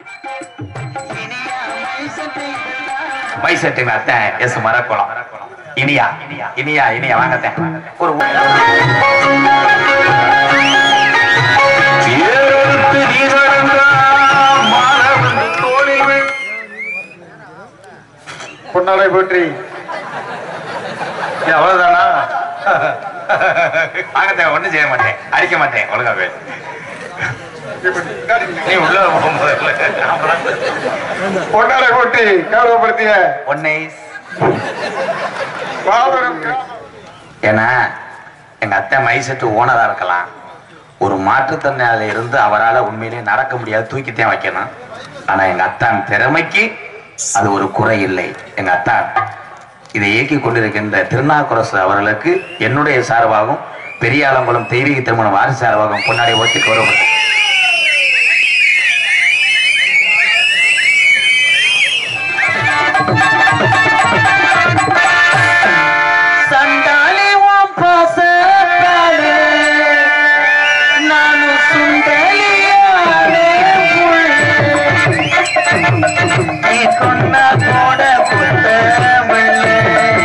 மைசெட்டின் அத்தை எஸ் மரக்குளம் இனியா இனியா இனியா வாங்கத்தேன் ஒரு ஏறெடுத்து நீ நடந்தா மாணவன் தோளில் விழ்- பொன்னாடை போற்றி இது அவ்வளவுதானா வாங்கத்தேன் ஒண்ணும் செய்ய மாட்டேன் அடிக்க மாட்டேன் ஒழுங்கா போய் நீ உள்ள போகும்போது பொன்னாடை போற்றி கௌரவப்படுத்திய ஒன்னை மாபெரும் ஏன்னா எங்க அத்தை மைசெட்டு ஓனரா இருக்கலாம் ஒரு மாற்றுத்திறனால இருந்து அவரால் உண்மையிலே நடக்க முடியாது தூக்கித்தான் வைக்கணும் ஆனா எங்க அத்தான் திறமைக்கு அது ஒரு குறை இல்லை எங்க அத்தான் இதை இயக்கி கொண்டிருக்கின்ற திருநாக்குரசு அவர்களுக்கு என்னுடைய சார்பாகவும் பெரியாலங்குளம் தெய்வீக திருமணம் வாரிசு சார்பாகவும் பொன்னாடி ஓட்டி கௌரவப்பட்டு சண்டாளி உன் பாசத்தாலே நானு சுண்டலியானே நீ கொண்ட போட புத்த வெள்ளே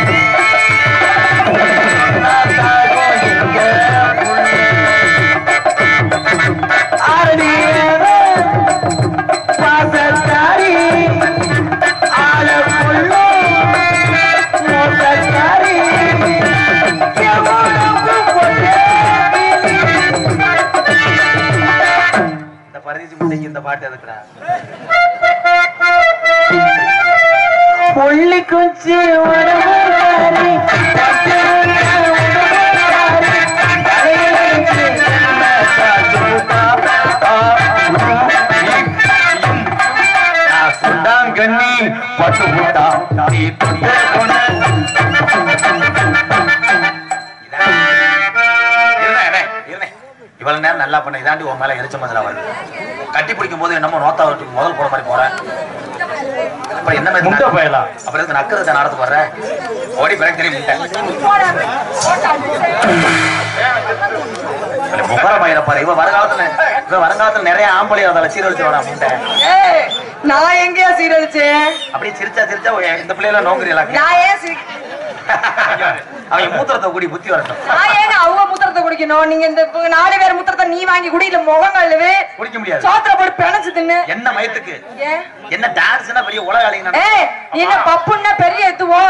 பாசத்தாரி ஆள கொள்ளோ மோசக்காரி இந்த பரிசு முட்டைக்கு இந்த பாட்டு எதுக்குறா புள்ளி குச்சி உடம்புக்காரி கண்ணி பட்டு முட்டா நீ தொட்ட கொண்ட இருண்ணே, இருண்ணே, இருண்ணே. இவ்வளவு நேரம் நல்லா பண்ண இதாண்டி உன் மேல எரிச்ச மதுரா வருது கட்டி பிடிக்கும் போது என்னமோ நோத்தா வீட்டுக்கு முதல் போற மாதிரி போறேன் அப்புறம் என்ன மாதிரி முட்டை பயலா. அப்புறம் எதுக்கு நக்கிறத நடத்து போற ஓடி பிறகு தெரியும் முட்டை முகர மயிர பாரு இவ வருங்காலத்துல இவ வருங்காலத்துல நிறைய ஆம்பளை அதை சீரழிச்சு வரா முட்டை ஏய், நான் எங்கேயா சீரழிச்சேன் அப்படியே சிரிச்சா சிரிச்சா ஓ, இந்த பிள்ளைல நோங்குறீங்களா நான் ஏன் சிரி அவங்க மூத்திரத்தை கூடி புத்தி வரட்டும் நான் ஏங்க அவங்க முத்திரத்தை குடிக்கணும் நீங்க இந்த இப்ப நாலு பேர் முத்திரத்தை நீ வாங்கி குடி இல்ல முகம் கழுவு குடிக்க முடியாது சோத்துல போட்டு பிணைச்சு தின்னு என்ன மயத்துக்கு ஏன் என்ன டான்ஸ்னா பெரிய உலக அழிங்க ஏய் நீ என்ன பப்புன்னா பெரிய எத்துவோ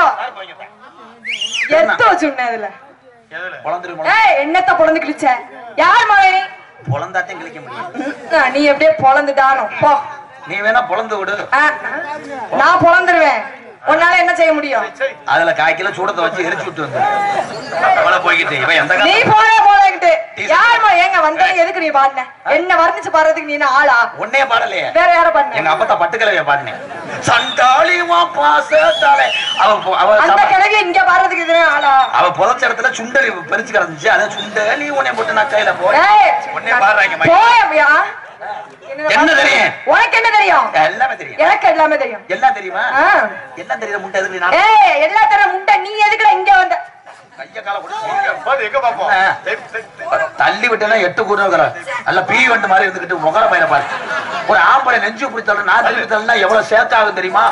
எத்து வச்சுடனே இதுல குழந்தை ஏய் என்னத்த பொழந்து கிழிச்ச யார் மகன் நீ பொழந்தாத்தையும் கிழிக்க முடியும் ஆ, நீ எப்படியே பொழந்துட்டானோ போ நீ வேணா பொழந்து விடு ஆ, நான் பொழந்துருவேன் உன்னால என்ன செய்ய முடியும் அதுல காய் கிலோ சூடத்தை வச்சு எரிச்சு விட்டு வந்து அவளை போய்கிட்டு இவன் எந்த நீ காலத்துல போன போலகிட்டு யாருமா ஏங்க வந்தவங்க எதுக்கு நீ பாடின என்ன வர்ணிச்சு பாடுறதுக்கு நீ என்ன ஆளா உன்னையே பாடலையே வேற யார பாடின எங்க அப்பத்தா பட்டுக்கலவைய பாடினேன் சண்டாளிமா பாசத்தாலே அவ பொ- அவ அந்த சம- கிழவி இங்க பாடுறதுக்கு இதுவே ஆளா அவ புதைச்ச இடத்துல சுண்டலி பெருச்சு கிடந்துச்சு அதான் சுண்டலி உன்னை போட்டு நான் கையில போ ஏய், உன்னை பாடுறாங்க மைக். போயம்யா. என்ன தெரியும்? உனக்கு என்ன தெரியும் எல்லாமே தெரியும் எனக்கு எல்லாமே தெரியும் எல்லாம் தெரியுமா ஆ. என்ன தெரியுது முட்டை எதுக்கு நான் ஏய் எல்லா தர முண்டை நீ எதுக்குடா இங்க வந்த கைய கால கூட பாரு, எங்க பாப்போம் ஆ. சரி, சரி, சரி. தள்ளி விட்டேன்னா எட்டு கூட நல்ல பீ வண்டு மாதிரி இருந்துகிட்டு முகர பையனை பாரு ஒரு ஆம்பளை நெஞ்சு பிடி தள்ளு நான் திருப்பி தள்ளுனா எவ்வளவு சேர்த்து ஆகும் தெரியுமா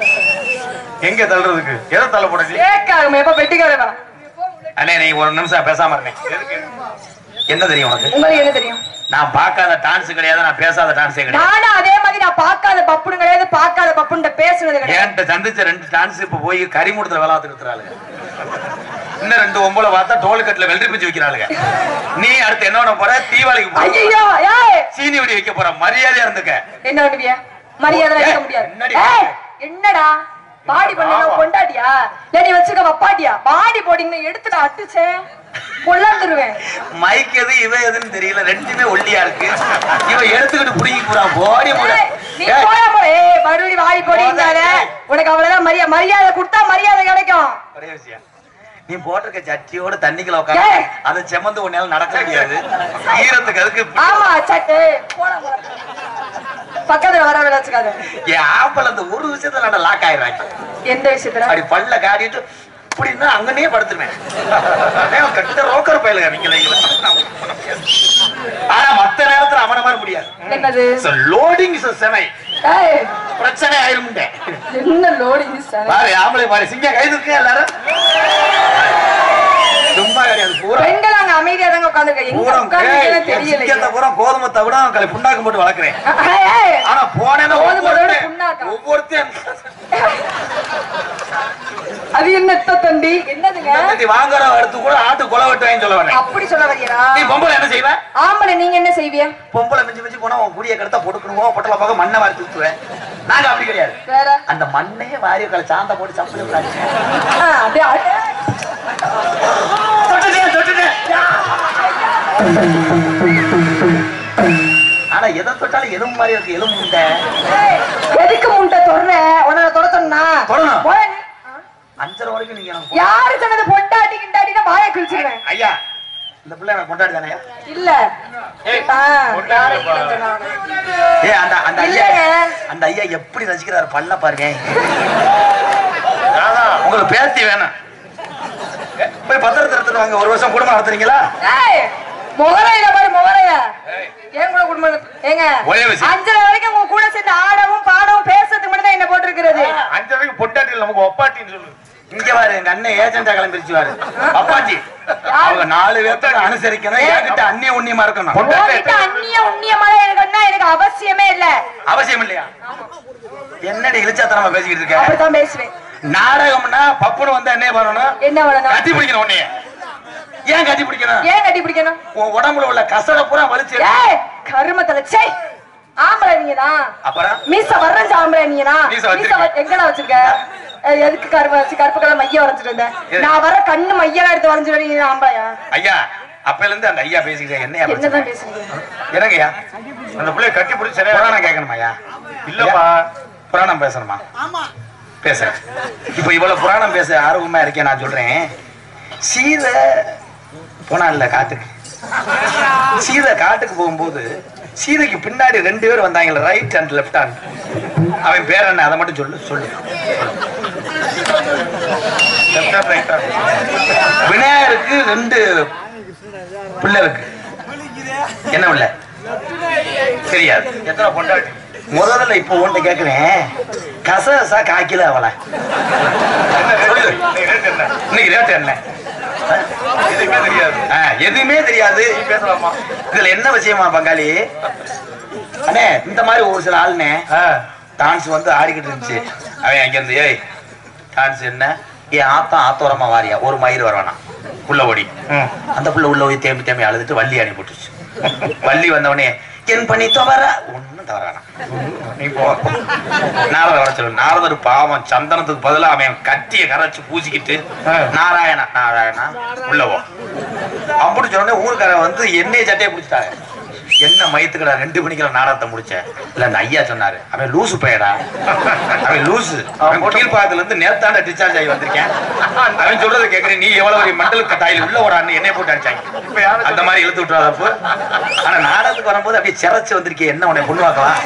எங்க தள்ளுறதுக்கு எதை தள்ள போட நீ கேக்காகும் எப்ப வெட்டிக்காரவா அண்ணே நீ ஒரு நிமிஷம் பேசாம இருந்தேன் என்ன தெரியும் உனக்கு உங்களுக்கு என்ன தெரியும் நான் பார்க்காத டான்ஸ் கிடையாது நான் பேசாத டான்ஸே கிடையாது நானும் அதே மாதிரி நான் பார்க்காத பப்புனு கிடையாது பார்க்காத பப்புன்ட்ட பேசுனது கிடையாது என்கிட்ட சந்திச்ச ரெண்டு டான்ஸ் இப்ப போய் கரிமூடத்துல வேலை இருக்கிறாளுங்க இன்னும் ரெண்டு ஒம்பளை பார்த்தா டோல்கட்ல வெள்ளரி பிஞ்சு வைக்கிறாளுங்க நீ அடுத்து என்ன பண்ண போற தீபாவளிக்கு போற. ஐயோ ஏய் சீனி வெடி வைக்க போற மரியாதையா இருந்துக்க என்ன பண்ணுவிய மரியாதை வைக்க முடியாது என்னடி? ஏய், என்னடா பாடி பண்ண கொண்டாடியா இல்ல நீ வச்சுக்க வப்பாட்டியா பாடி போடிங்க எடுத்துட்டு அட்டுச்சேன் கொள்ளாந்துருவேன் மைக் எது இவ எதுன்னு தெரியல ரெண்டுமே ஒல்லியா இருக்கு இவ எடுத்துக்கிட்டு புடிங்கி போறா போடி போட ஏய், நீ போட போட ஏய் மறுபடியும் வாடி போடிங்காத உனக்கு அவ்வளவுதான் மரியாதை மரியாதை கொடுத்தா மரியாதை கிடைக்கும் ஒரே விஷயம் நீ போட்டிருக்க சட்டியோட தண்ணிக்குள்ள உட்காந்து ஏய். அதை செமந்து உன்னால நடக்க முடியாது ஈரத்துக்கு அதுக்கு ஆமா சட்டு போட போட பக்கத்துல வர வேலை வச்சுக்காத என் ஆப்பல் அந்த ஒரு விஷயத்துல நான் லாக் ஆயிடுறாங்க எந்த விஷயத்துல அப்படி பல்ல காட்டிட்டு இப்படின்னா அங்கனே படுத்துருவேன் அவன் கட்ட ரோக்கர் பயலுங்க நீங்க ஆனா மத்த நேரத்துல அவன மாதிரி முடியாது என்னது லோடிங் செமை ஏய், பிரச்சனை ஆயிருமுண்டே என்ன லோடு இது சார் பாரு ஆம்பளை பாரு சிங்க கைது இருக்கு எல்லாரும் சும்மா கிடையாது பூரா பெண்கள் அங்க அமைதியா தாங்க உட்காந்துருக்க எங்க பூரா உட்காந்துருக்கேன்னு ஏய், என் சிங்கத்தை தெரியல பூரா கோதுமை தவிட களை புண்ணாக்கு போட்டு வளர்க்குறேன் ஏய், ஆனா போனேன்னா கோதுமை தவிட ஒவ்வொருத்தன் புண்ணாக்கா? ஒவ்வொருத்தன் அது என்ன எத்த தண்டி என்னதுங்க இன்னைக்கு வாங்குற அடுத்து கூட ஆட்டு கொலை வெட்டுவேன்னு சொல்ல வரேன் அப்படி சொல்ல வரீங்களா நீ பொம்பளை என்ன செய்வ ஆம்பளை நீங்க என்ன செய்விய பொம்பளை மிஞ்சி மிஞ்சி போனா உன் குடிய கடுத்தா போட்டுக்கணும் பொட்டல பார்க்க மண்ணை வாரி தூத்துவேன் நாங்க அப்படி கிடையாது வேற அந்த மண்ணையே வாரி கலை சாந்த போட்டு சப்பளி விட்டாச்சு ஆ, அப்படியே அட- தொட்டுட்டேன் தொட்டுட்டேன் ஆனா எதை தொட்டாலும் எலும்பு மாதிரி இருக்கு எலும்பு உண்டை ஏய், எதுக்கு முண்டை தொடர உடனே தொட சொன்னா தொடணும். போய் நீ- அஞ்சரை வரைக்கும் நீங்க எனக்கு யாரு சொன்னது பொண்டாட்டி கிண்டாட்டினா வாயை கிழிச்சிருவேன் ஐயா இந்த பிள்ளை எனக்கு கொண்டாடி தானே இல்ல ஏய், ஆ, பொண்டாட்டி யாரு இல்லப்பா. இல்லைன்னு சொன்னாங்க. ஏ அந்த அந்த ஐயா இல்லைங்க. அந்த ஐயா எப்படி ரசிக்கிறாரு பல்ல பாருங்க ராதா, உங்களுக்கு பேத்தி வேணும் ஏ, போய் பத்திரத்தை எடுத்துட்டு வாங்க ஒரு வருஷம் குடும்பம் நடத்துறீங்களா ஏய், முகரையில பாரு முகரைய ஏய், ஏன் கூட குடும்பம் ஏங்க ஒரே விஷயம். அஞ்சரை வரைக்கும் உங்க கூட சேர்ந்து ஆடவும் பாடவும் பேசுறதுக்கு மட்டும் தான் என்ன போட்டிருக்கிறது அஞ்சரைக்கு பொட்டாட்டி நமக்கு ஒப்பாட்டின்னு சொல்லு இங்க பாரு எங்க அண்ணன் ஏஜென்டா கிளம்பிருச்சுவாரு அப்பாச்சி அவங்க நாலு பேர்த்த அனுசரிக்கணும் என்கிட்ட அந்நிய உண்ணியமா இருக்கணும் உன்கிட்ட அந்நிய உண்ணியமான எனக்குன்னா எனக்கு அவசியமே இல்ல அவசியம் இல்லையா என்னடி இழிச்சாத்தனமா பேசிக்கிட்டு இருக்க அப்படித்தான் பேசுவேன் நாடகம்னா பப்புனு வந்தா என்ன பண்ணணும் என்ன பண்ணணும் கட்டி பிடிக்கணும் உன்னைய ஏன் கட்டி பிடிக்கணும் ஏன் கட்டி பிடிக்கணும் உன் உடம்புல உள்ள கசட பூரா வலிச்சு எடுத்து- ஏய் கரும தலைச்சே ஆம்பளை நீங்க தான் அப்புறம் மீச வர்றஞ்ச ஆம்பளை நீங்க தான் மீச மீச வச்சிருக்கேன். வ- எங்கடா வச்சிருக்க அஹ் எதுக்கு கரும வச்சு கருப்பு கலர் மைய வரைஞ்சிட்டு இருந்தேன் எது? நான் வர கண்ணு மையெல்லாம் எடுத்து வரைஞ்சிட்டு வரீங்க ஆம்பளையா ஐயா அப்பையில இருந்து அந்த ஐயா பேசிக்கிட்டே என்னையா என்னதான் பேசுறீங்க? பேசுறீங்க என்னங்கய்யா அந்த பிள்ளைய கட்டி பிடிச்சி சரியா புராணம் கேட்கணுமாய்யா இல்லப்பா புராணம் பேசணுமா பேசுறேன் இப்ப இவ்வளவு புராணம் பேச ஆர்வமா இருக்கேன் நான் சொல்றேன் சீதை போனா இல்ல காட்டுக்கு சீதை காட்டுக்கு போகும்போது சீதைக்கு பின்னாடி ரெண்டு பேர் வந்தாங்கல்ல ரைட் அண்ட் லெஃப்ட் ஹேண்ட் அவன் பேர் என்ன அதை மட்டும் சொல்லு சொல்லு left hand, right hand. விநாயகருக்கு ரெண்டு பிள்ளை இருக்கு என்ன பிள்ளை தெரியாது எத்தனை பொண்டாட்டி முதல்ல இப்ப உன்ட்ட கேக்குறேன் கசகசா காய்க்கல அவளை என்ன சொல்லு. ரேட்டு? இன்னைக்கு ரேட் என்ன இன்னைக்கு ரேட் என்ன எதுவுமே தெரியாது ஆ, எதுவுமே தெரியாது நீ பேசலாமா இதுல என்ன விஷயமா பங்காளி அண்ணே இந்த மாதிரி ஒரு சில ஆளுனே ஆ, டான்ஸ் வந்து ஆடிக்கிட்டு இருந்துச்சு அவன் அங்க இருந்து ஏய் டான்ஸ் என்ன ஏன் ஆத்தா ஆத்தோரமா வாரியா ஒரு மயிர் வரவானா உள்ள ஓடி ம். அந்த புள்ள உள்ள போய் தேம்பி தேம்பி அழுதுட்டு வள்ளி அணி போட்டுச்சு வள்ளி வந்தவனே என் பண்ணி தவற ஒண்ணும் தவற வேணாம் நீ போ நாரதர் வர சொல்லு நாரதர் பாவம் சந்தனத்துக்கு பதிலா அவன் கட்டிய கரைச்சு பூசிக்கிட்டு ஆ. நாராயணா நாராயணா உள்ளவோ அப்படி சொன்ன உடனே ஊருக்காரன் வந்து என்னைய சட்டையை பிடிச்சிட்டாங்க என்ன மயத்துக்கடா ரெண்டு மணிக்கு நாடகத்தை முடிச்சேன் இல்ல அந்த ஐயா சொன்னாரு அவன் லூசு பையடா அவன் லூசு அவன் கீழ்பாகத்துல இருந்து நேத்தாண்ட டிஸ்சார்ஜ் ஆகி வந்திருக்கேன் அவன் சொல்றதை கேக்குறேன் நீ எவ்வளவு ஒரு மண்டல் கட்டாயில் உள்ள ஒரு அண்ணன் என்னைய போட்டு அடிச்சாங்க இப்ப யாரு அந்த மாதிரி இழுத்து விட்டுறாத அப்போ ஆனா நாடகத்துக்கு வரும்போது அப்படியே சிறச்சு வந்திருக்கே என்ன உன்னை பொண்ணு பார்க்கலாம்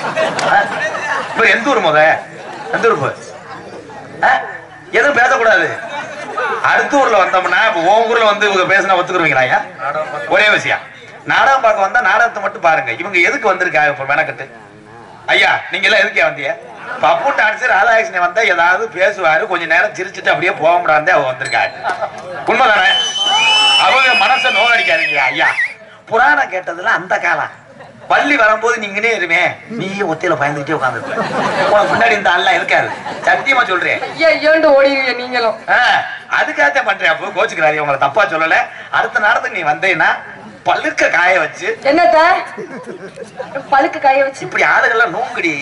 இப்ப எந்த ஊர் முத எந்த ஊர் போ? ஆ? எதுவும் பேசக்கூடாது அடுத்த ஊர்ல வந்தோம்னா இப்ப உன் ஊர்ல வந்து இவங்க பேசினா ஒத்துக்குருவீங்களா ஐயா ஒரே விஷயம் நாடகம் பார்க்க வந்தா நாடகத்தை மட்டும் பாருங்க இவங்க எதுக்கு வந்திருக்காங்க இப்ப மெனக்கட்டு ஐயா நீங்க எல்லாம் எதுக்கே வந்தீங்க பப்பு டான்ஸர் ராதாகிருஷ்ணன் வந்தா ஏதாவது பேசுவாரு கொஞ்ச நேரம் சிரிச்சுட்டு அப்படியே போக முடியாதே அவங்க வந்திருக்காங்க உண்மைதானே அவங்க மனசை நோகடிக்காதீங்க ஐயா புராணம் கேட்டதுல அந்த காலம் பள்ளி வரும்போது நீங்கனே இருமே நீயே ஒத்தையில பயந்துகிட்டே உட்காந்துருப்ப உனக்கு முன்னாடி இந்த ஆள்லாம் இருக்காது சத்தியமா சொல்றேன் ஐயா ஐயோண்டு ஓடிடுவீங்க நீங்களும் அதுக்காகத்தான் பண்றேன் அப்போ கோச்சுக்கிறாரு உங்களை தப்பா சொல்லல அடுத்த நேரத்துக்கு நீ வந்தேன்னா பழுக்க காய வச்சு என்னத்த பழுக்கு கைய வச்சு இப்படி ஆளுகள்லாம் நோங்குடி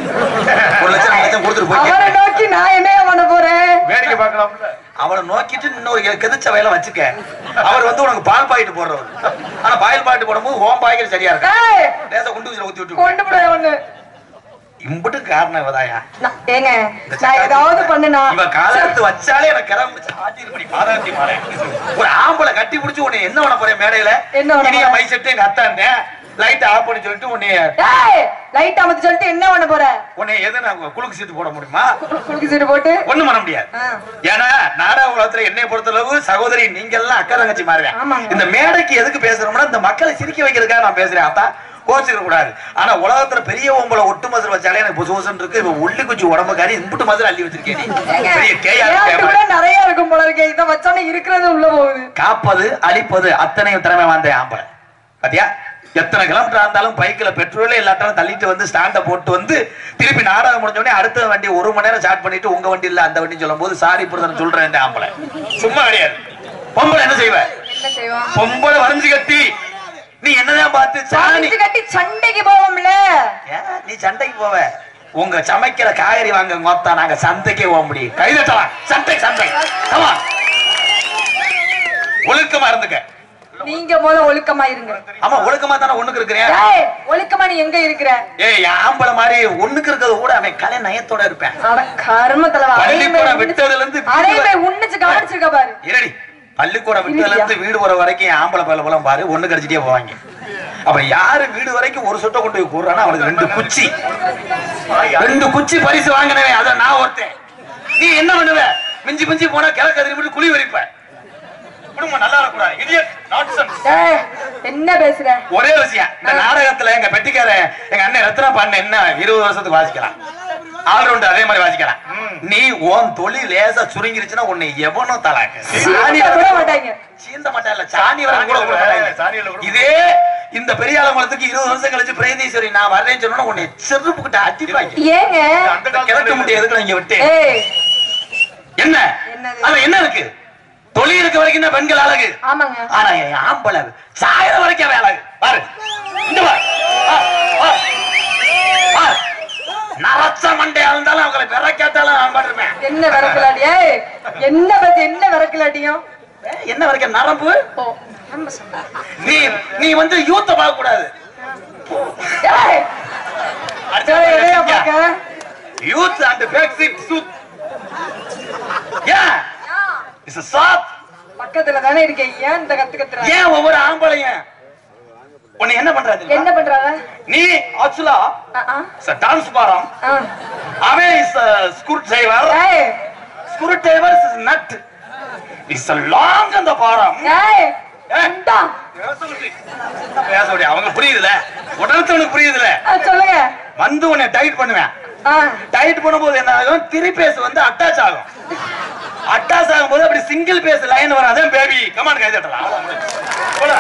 ஒரு லட்சம் ரெண்டு லட்சம் கொடுத்துட்டு போய் அவரை கேட்க. நோக்கி நான் என்னையா பண்ண போறேன் வேடிக்கை பார்க்கலாம்ல அவனை நோக்கிட்டு இன்னொரு கெ- கெதிச்ச வயல வச்சுக்க அவர் வந்து உனக்கு பால் பாக்கெட் போடுறவர் ஆனா பால் பாக்கெட் போடும்போது ஓம் பாக்கெட் சரியா இருக்கு ஏய், லேசா குண்டு ஊசியில ஊத்தி விட்டு கொண்டு போட ஒண்ணு இம்புட்டு காரணம் இவதாயா நான்- ஏங்க நான் ஏதாவது பண்ணுனா இவன் காலை எடுத்து வச்சாலே எனக்கு கிளம்ப முடிச்சு ஆத்திரப்படி பாதாத்தி மாறேன் ஒரு ஆம்பளை கட்டி பிடிச்சு உன்னை என்ன பண்ண போறேன் மேடையில என்ன பண்ண இனிய போற? மை செட்டு எங்க அத்தாண்டேன் லைட் ஆஃப் பண்ணி சொல்லிட்டு உன்னை ஏய் லைட் அமர்த்தி சொல்லிட்டு என்ன பண்ண போற உன்னை எது நான் குலுக்கு சீட்டு போட முடியுமா கு- குலுக்கி சீட்டு போட்டு ஒண்ணும் பண்ண முடியாது ஆ. ஏன்னா நாடக உலகத்துல என்னை பொறுத்தளவு சகோதரி நீங்க எல்லாம் அக்கா தங்கச்சி மாறுவேன் ஆமாங்க. இந்த மேடைக்கு எதுக்கு பேசுறோம்னா இந்த மக்களை சிரிக்க வைக்கிறதுக்காக நான் பேசுறேன் அத்தா கோச்சிக்க கூடாது ஆனா உலகத்துல பெரிய ஓம்பல ஒட்டு மதுரை வச்சாலே எனக்கு புசு புசுன்னு இருக்கு இவன் உள்ளி குச்சி உடம்புக்காரி இன்புட்டு மதுரை அள்ளி வச்சிருக்கேன் நீ. பெரிய கேயா ஏன் விட நிறைய இருக்கும் போல இருக்கே இதை வச்சோன்னே இருக்கிறது உள்ள போகுது காப்பது அழிப்பது அத்தனையும் திறமை வாய்ந்த ஆம்பளை பாத்தியா எத்தனை கிலோமீட்டர் இருந்தாலும் பைக்ல பெட்ரோலே இல்லாட்டாலும் தள்ளிட்டு வந்து ஸ்டாண்ட போட்டு வந்து திருப்பி நாடகம் முடிஞ்ச உடனே அடுத்த வண்டி ஒரு மணி நேரம் ஸ்டார்ட் பண்ணிட்டு உங்க வண்டி இல்ல அந்த வண்டி சொல்லும் போது சாரி பிரதர் சொல்றேன் இந்த ஆம்பளை சும்மா கிடையாது பொம்பளை என்ன செய்வ என்ன செய்வோம் பொம்பளை வரைஞ்சு கட்டி நீ என்னதான் பார்த்து சாணி சாணிச்சு கட்டி சண்டைக்கு போவோம்ல ஏன் நீ சண்டைக்கு போவ உங்க சமைக்கிற காய்கறி வாங்க மொத்தா நாங்க சந்தைக்கே போக முடியும் கைதட்டலாம் சண்டை சண்டை ஆமா ஒழுக்கமா இருந்துக்க நீங்க போல ஒழுக்கமா இருங்க ஆமா ஒழுக்கமா தானே ஒண்ணுக்கு இருக்கிறேன் ஏய் ஒழுக்கமா நீ எங்க இருக்கிற ஏய் என் ஆம்பளை மாதிரி ஒண்ணுக்கு இருக்கிறது கூட அவன் கலை நயத்தோட இருப்பேன் அட கர்ம தலைவா பள்ளிக்கூடம் விட்டதுல இருந்து வீடு அதே வரை- போய் உன்னிச்சு கவனிச்சிருக்க பாரு இருடி பள்ளிக்கூடம் விட்டதுல இருந்து வீடு வர வரைக்கும் என் ஆம்பளை பயில போலாம் பாரு ஒண்ணு கடிச்சிட்டே போவாங்க அப்ப யாரு வீடு வரைக்கும் ஒரு சொட்டை கொண்டு போய் கூடுறானா அவனுக்கு ரெண்டு குச்சி ரெண்டு குச்சி பரிசு வாங்கினவன் அத நான் ஒருத்தன் நீ என்ன பண்ணுவ மிஞ்சி மிஞ்சி போனா கிழக்கு அதிரி விட்டு குழி வரிப்ப குடும்பம் நல்லா இருக்கக்கூடாது இடியட் நாட்சன்ஸ் ஏய், என்ன பேசுற ஒரே விஷயம் இந்த நாடகத்துல எங்க பெட்டிக்காரன் எங்க அண்ணன் ரத்னா பாண்டன் என்ன இருபது வருஷத்துக்கு வாசிக்கலாம் ஆல்ரவுண்டர் அதே மாதிரி வாசிக்கலாம் நீ உன் தொழில் லேசா சுருங்கிருச்சுன்னா உன்னை எவனோ தலாக்கு சாணி சீண்ட விட வர- மாட்டாங்க சீந்த மாட்டா இல்ல சாணி வர கூட விட மாட்டாங்க. சாணியில கூட இதே இந்த பெரிய ஆலமரத்துக்கு இருபது வருஷம் கழிச்சு பிரேதீஸ்வரி நான் வரேன்னு சொன்னா உன்னை செருப்புக்கிட்ட அடிப்பாங்க ஏங்க அந்த கிழக்க காலத்துல முடியாது எதுக்கு இங்க விட்டு ஏய் என்ன என்னது? அது என்ன இருக்கு தொழில் இருக்க வரைக்கும் தான் பெண்கள் அழகு ஆமாங்க ஆனா என் ஆம்பளை சாயிர வரைக்கும் அவன் அழகு பாரு இந்த பாரு பாரு, பாரு. பாரு. நரச்ச மண்டையா இருந்தாலும் அவங்களை விர கேட்டாலும் நான் பாட்டுருப்பேன் என்ன விறக்கலாடி ஏய் என்ன பத்தி என்ன விறக்கலாட்டியும் என்ன வரைக்கும் நரம்பு ஓ நம்ம சொன்னா நீ நீ வந்து யூத்த பார்க்க கூடாது ஏய் ஏய், எதையா பார்க்க? யூத் அண்ட் பேக்ஸிட் சூத் ஏன் இஸ் சாத் பக்கத்துல தானே இருக்கேன் ஏன் இந்த கத்து கத்துற ஏன் ஒவ்வொரு ஆம்பளையும் உன்னை என்ன பண்றாது என்ன பண்றாங்க நீ ஆக்சுவலா ஆ, ஆ, டான்ஸ் பாரம் ஆ. அவன் இஸ் ஸ்க்ரூ டிரைவர் ஏய் screwdriver is nut is long அந்த பாரம் ஏய் ஏய். இந்தா. பேச முடியும் அவங்க புரியுதுல உடனத்தவனுக்கு புரியுதுல ஆ, சொல்லுங்க வந்து உன்னை டைட் பண்ணுவேன் ஆ, டைட் பண்ணும்போது என்ன ஆகும் திரி பேஸ் வந்து அட்டாச் ஆகும் அட்டாச் ஆகும்போது அப்படி சிங்கிள் பேஸ் லைன் வரும் அதான் பேபி கமான் கை தட்டலாம் போடா.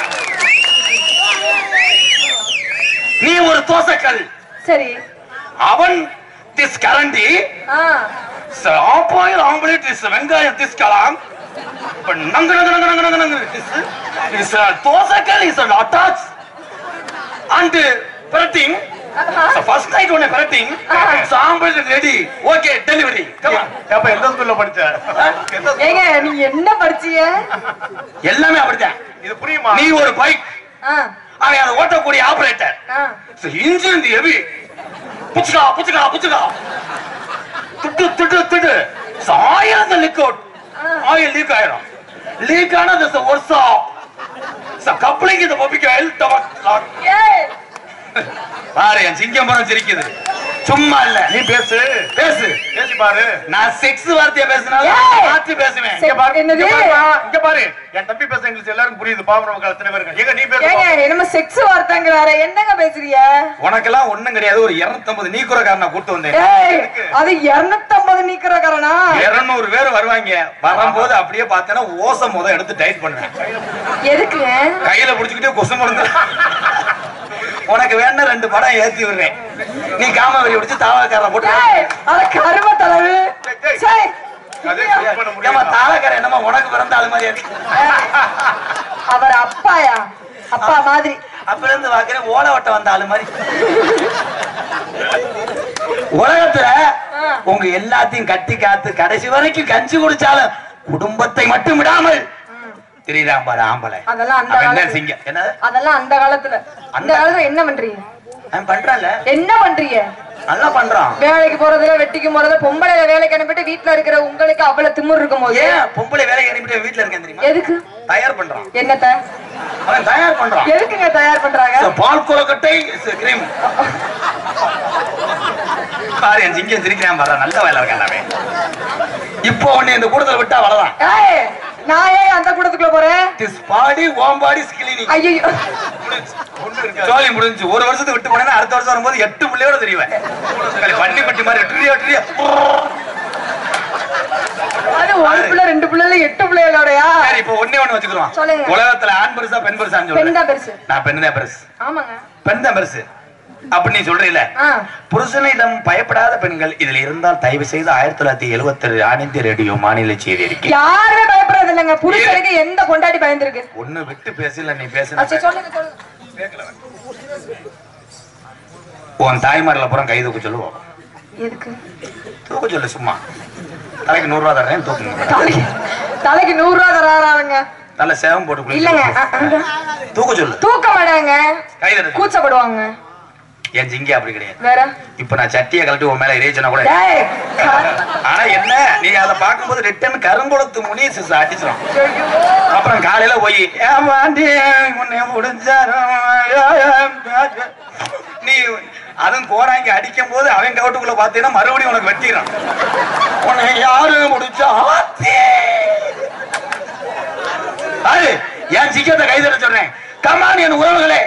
நீ ஒரு தோசைக்கல் சரி அவன் திஸ் கரண்டி ஆ ஆப்பாயில் ஆம்பலேட் இஸ் வெங்காயம் திஸ் கலாம் இப்ப நங்கு நங்கு நங்கு நங்கு நங்கு நங்கு திஸ் இஸ் தோசைக்கல் இஸ் அட்டாச் அண்ட் பிரட்டிங் ஆஹா. ஃபர்ஸ்ட் நைட் உன்னை பிரட்டிங் சாம்பல் ரெடி ஓகே டெலிவரி கமான் ஏப்பா எந்த ஸ்கூல்ல படிச்ச எந்த school? ஏங்க நீங்க என்ன படிச்சீங்க எல்லாமே அப்படித்தான் இது புரியுமா நீ ஒரு பைக் ஆ அவன் அதை ஓட்டக்கூடிய ஆபரேட்டர் ஆ இன்ஜின் ஹெவி புச்சுக்கா புச்சுக்கா புச்சுக்கா துட்டு துட்டு துட்டு ஆயிரம் லீக் அவுட் ஆயில் லீக் ஆயிரும் லீக் ஆனா this is worse off so coupling இந்த பப்பிக்கு ஆயில் டபக் ஏய் பாரு என் சிங்கம்பரம் சிரிக்குது சும்மா இல்ல நீ பேசு பேசு பேசி பாரு நான் செக்ஸ் வார்த்தையை பேசினாலும் ஏய். மாற்றி பேசுவேன் சரி. இங்க பாரு என்னது? இங்க பாருப்பா, இங்க பாரு என் தம்பி பேச எங்களுக்கு எல்லாருக்கும் புரியுது பாவம் மக்கள் எத்தனை பேருக்கு எங்க நீ பேசு ஏங்க என்னமோ செக்ஸ் வார்த்தைங்கிறாரு என்னங்க பேசுறீங்க உனக்கெல்லாம் ஒண்ணும் கிடையாது ஒரு 250 நீக்குறக்காரனை கூட்டு வந்தேன் ஏய் அது 250 நீக்கிற காரணா இருநூறு பேர் வருவாங்க வரும்போது அப்படியே பார்த்தேன்னா ஓசை முத எடுத்து டைட் பண்ணுவேன் எதுக்குங்க கையில புடிச்சுக்கிட்டே கொசு மருந்து உனக்கு வேணா ரெண்டு படம் ஏத்தி விடுறேன் நீ காமவரி பிடிச்சு தாவக்காரன் போட்டு ஏய் அத கரும தலைவு சே அதே solve பண்ண ஏமா முடியுமா தாளக்காரன் என்னமா உனக்கு பிறந்த ஆளு மாதிரி இருக்கு அவர் அப்பாயா அப்பா மாதிரி அப்ப இருந்து பாக்குறேன் ஓலை வட்ட வந்த ஆளு மாதிரி உலகத்துல ஆ. உங்க எல்லாத்தையும் கட்டி காத்து கடைசி வரைக்கும் கஞ்சி குடிச்சாலும் குடும்பத்தை மட்டும் விடாமல் தெரியுதா பாரு ஆம்பளை அதெல்லாம் அந்த அவன் என்ன காலத்துல சிங்க என்னது அதெல்லாம் அந்த காலத்துல அந்த அந்த- காலத்துல என்ன பண்றீங்க அவன் பண்றான்ல என்ன பண்றீங்க நல்லா பண்றான் வேலைக்கு போறதுல வெட்டிக்கு போறதுல பொம்பளை வேலைக்கு அனுப்பிட்டு வீட்டுல இருக்கிற உங்களுக்கு அவ்வளவு திமிர் இருக்கும் போது ஏன் பொம்பளை வேலைக்கு அனுப்பிட்டு வீட்டுல இருக்கேன் தெரியுமா எதுக்கு தயார் பண்றான் என்னத்த அவன் தயார் பண்றான் எதுக்குங்க தயார் பண்றாங்க So, பால் கொலக்கட்டை கிரீம் பாரு என் சிங்கம் சிரிக்கிறான் பாரு நல்ல வேலை இருக்கான் அவன் இப்போ உன்னை இந்த கூடத்துல விட்டா அவ்வளவுதான் ஏய் நான் ஏன் அந்த கூடத்துக்குள்ள போறேன் திஸ் பாடி ஓம் பாடி ஸ்கிளினிங் ஐயோ ஒண்ணு இருக்காது ஜோலி முடிஞ்சு ஒரு வருஷத்துக்கு விட்டு போனேன்னா அடுத்த வருஷம் வரும்போது எட்டு பிள்ளையோட தெரியுவேன் பண்ணி பட்டி மாதிரி எட்டு எட்டு அது ஒரு பிள்ளை ரெண்டு பிள்ளைல எட்டு பிள்ளைகளோடயா சரி இப்போ ஒண்ணே ஒண்ணு வச்சுக்கிறோம் சொல்லுங்க. உலகத்துல ஆண் பெருசா பெண் பெருசான்னு பெண் சொல்றேன் தான் பெருசு நான் பெண் தான் பெருசு ஆமாங்க பெண் தான் பெருசு அப்படி நீ சொல்றீல ஆ புருஷனிடம் பயப்படாத பெண்கள் இதுல இருந்தால் தயவு செய்து ஆயிரத்தி தொள்ளாயிரத்தி எழுபத்தி ஏழு ஆனந்தி ரேடியோ மாநில செய்தி அறிக்கை யாருமே பயப்படுறது இல்லைங்க புருஷனுக்கு எந்த கொண்டாடி பயந்துருக்கு ஒண்ணு விட்டு பேசல நீ அச்சோ, பேசல சொல்லுங்க சொல்லுங்க உன் தாய்மாரில் அப்புறம் கை தூக்க சொல்லுவோம் எதுக்கு தூக்க சொல்லு சும்மா தலைக்கு நூறு ரூபா தரேன் தூக்குங்க தலைக்கு தலைக்கு நூறு ரூபா தராங்க நல்ல சேவம் போட்டு குளிக்க இல்லங்க சொல்லு. அ, அ, தூக்க சொல்லு தூக்க மாட்டாங்க கை தர சொல்லு. கூச்சப்படுவாங்க என் ஜிங்கி அப்படி கிடையாது வேற இப்ப நான் சட்டியை கழட்டி உன் மேல எரிய சொன்னா கூட டேய், க- ஆனா என்ன நீ அதை பார்க்கும்போது ரிட்டன் கருங்குளத்து முனி சிஸ் அடிச்சிடும் ஐயோ. அப்புறம் காலையில போய் ஏமாண்டி உன்னை முடிஞ்சாரோ நீ அதுவும் கோடாங்கி அடிக்கும் போது அவன் கவுட்டுக்குள்ள பாத்தீங்கன்னா மறுபடியும் உனக்கு வெட்டிடுறான் உன்னை யாரு முடிச்சா ஆத்தி. அது என் சிக்கத்தை கைதட சொல்றேன் கமான் என் உறவுகளே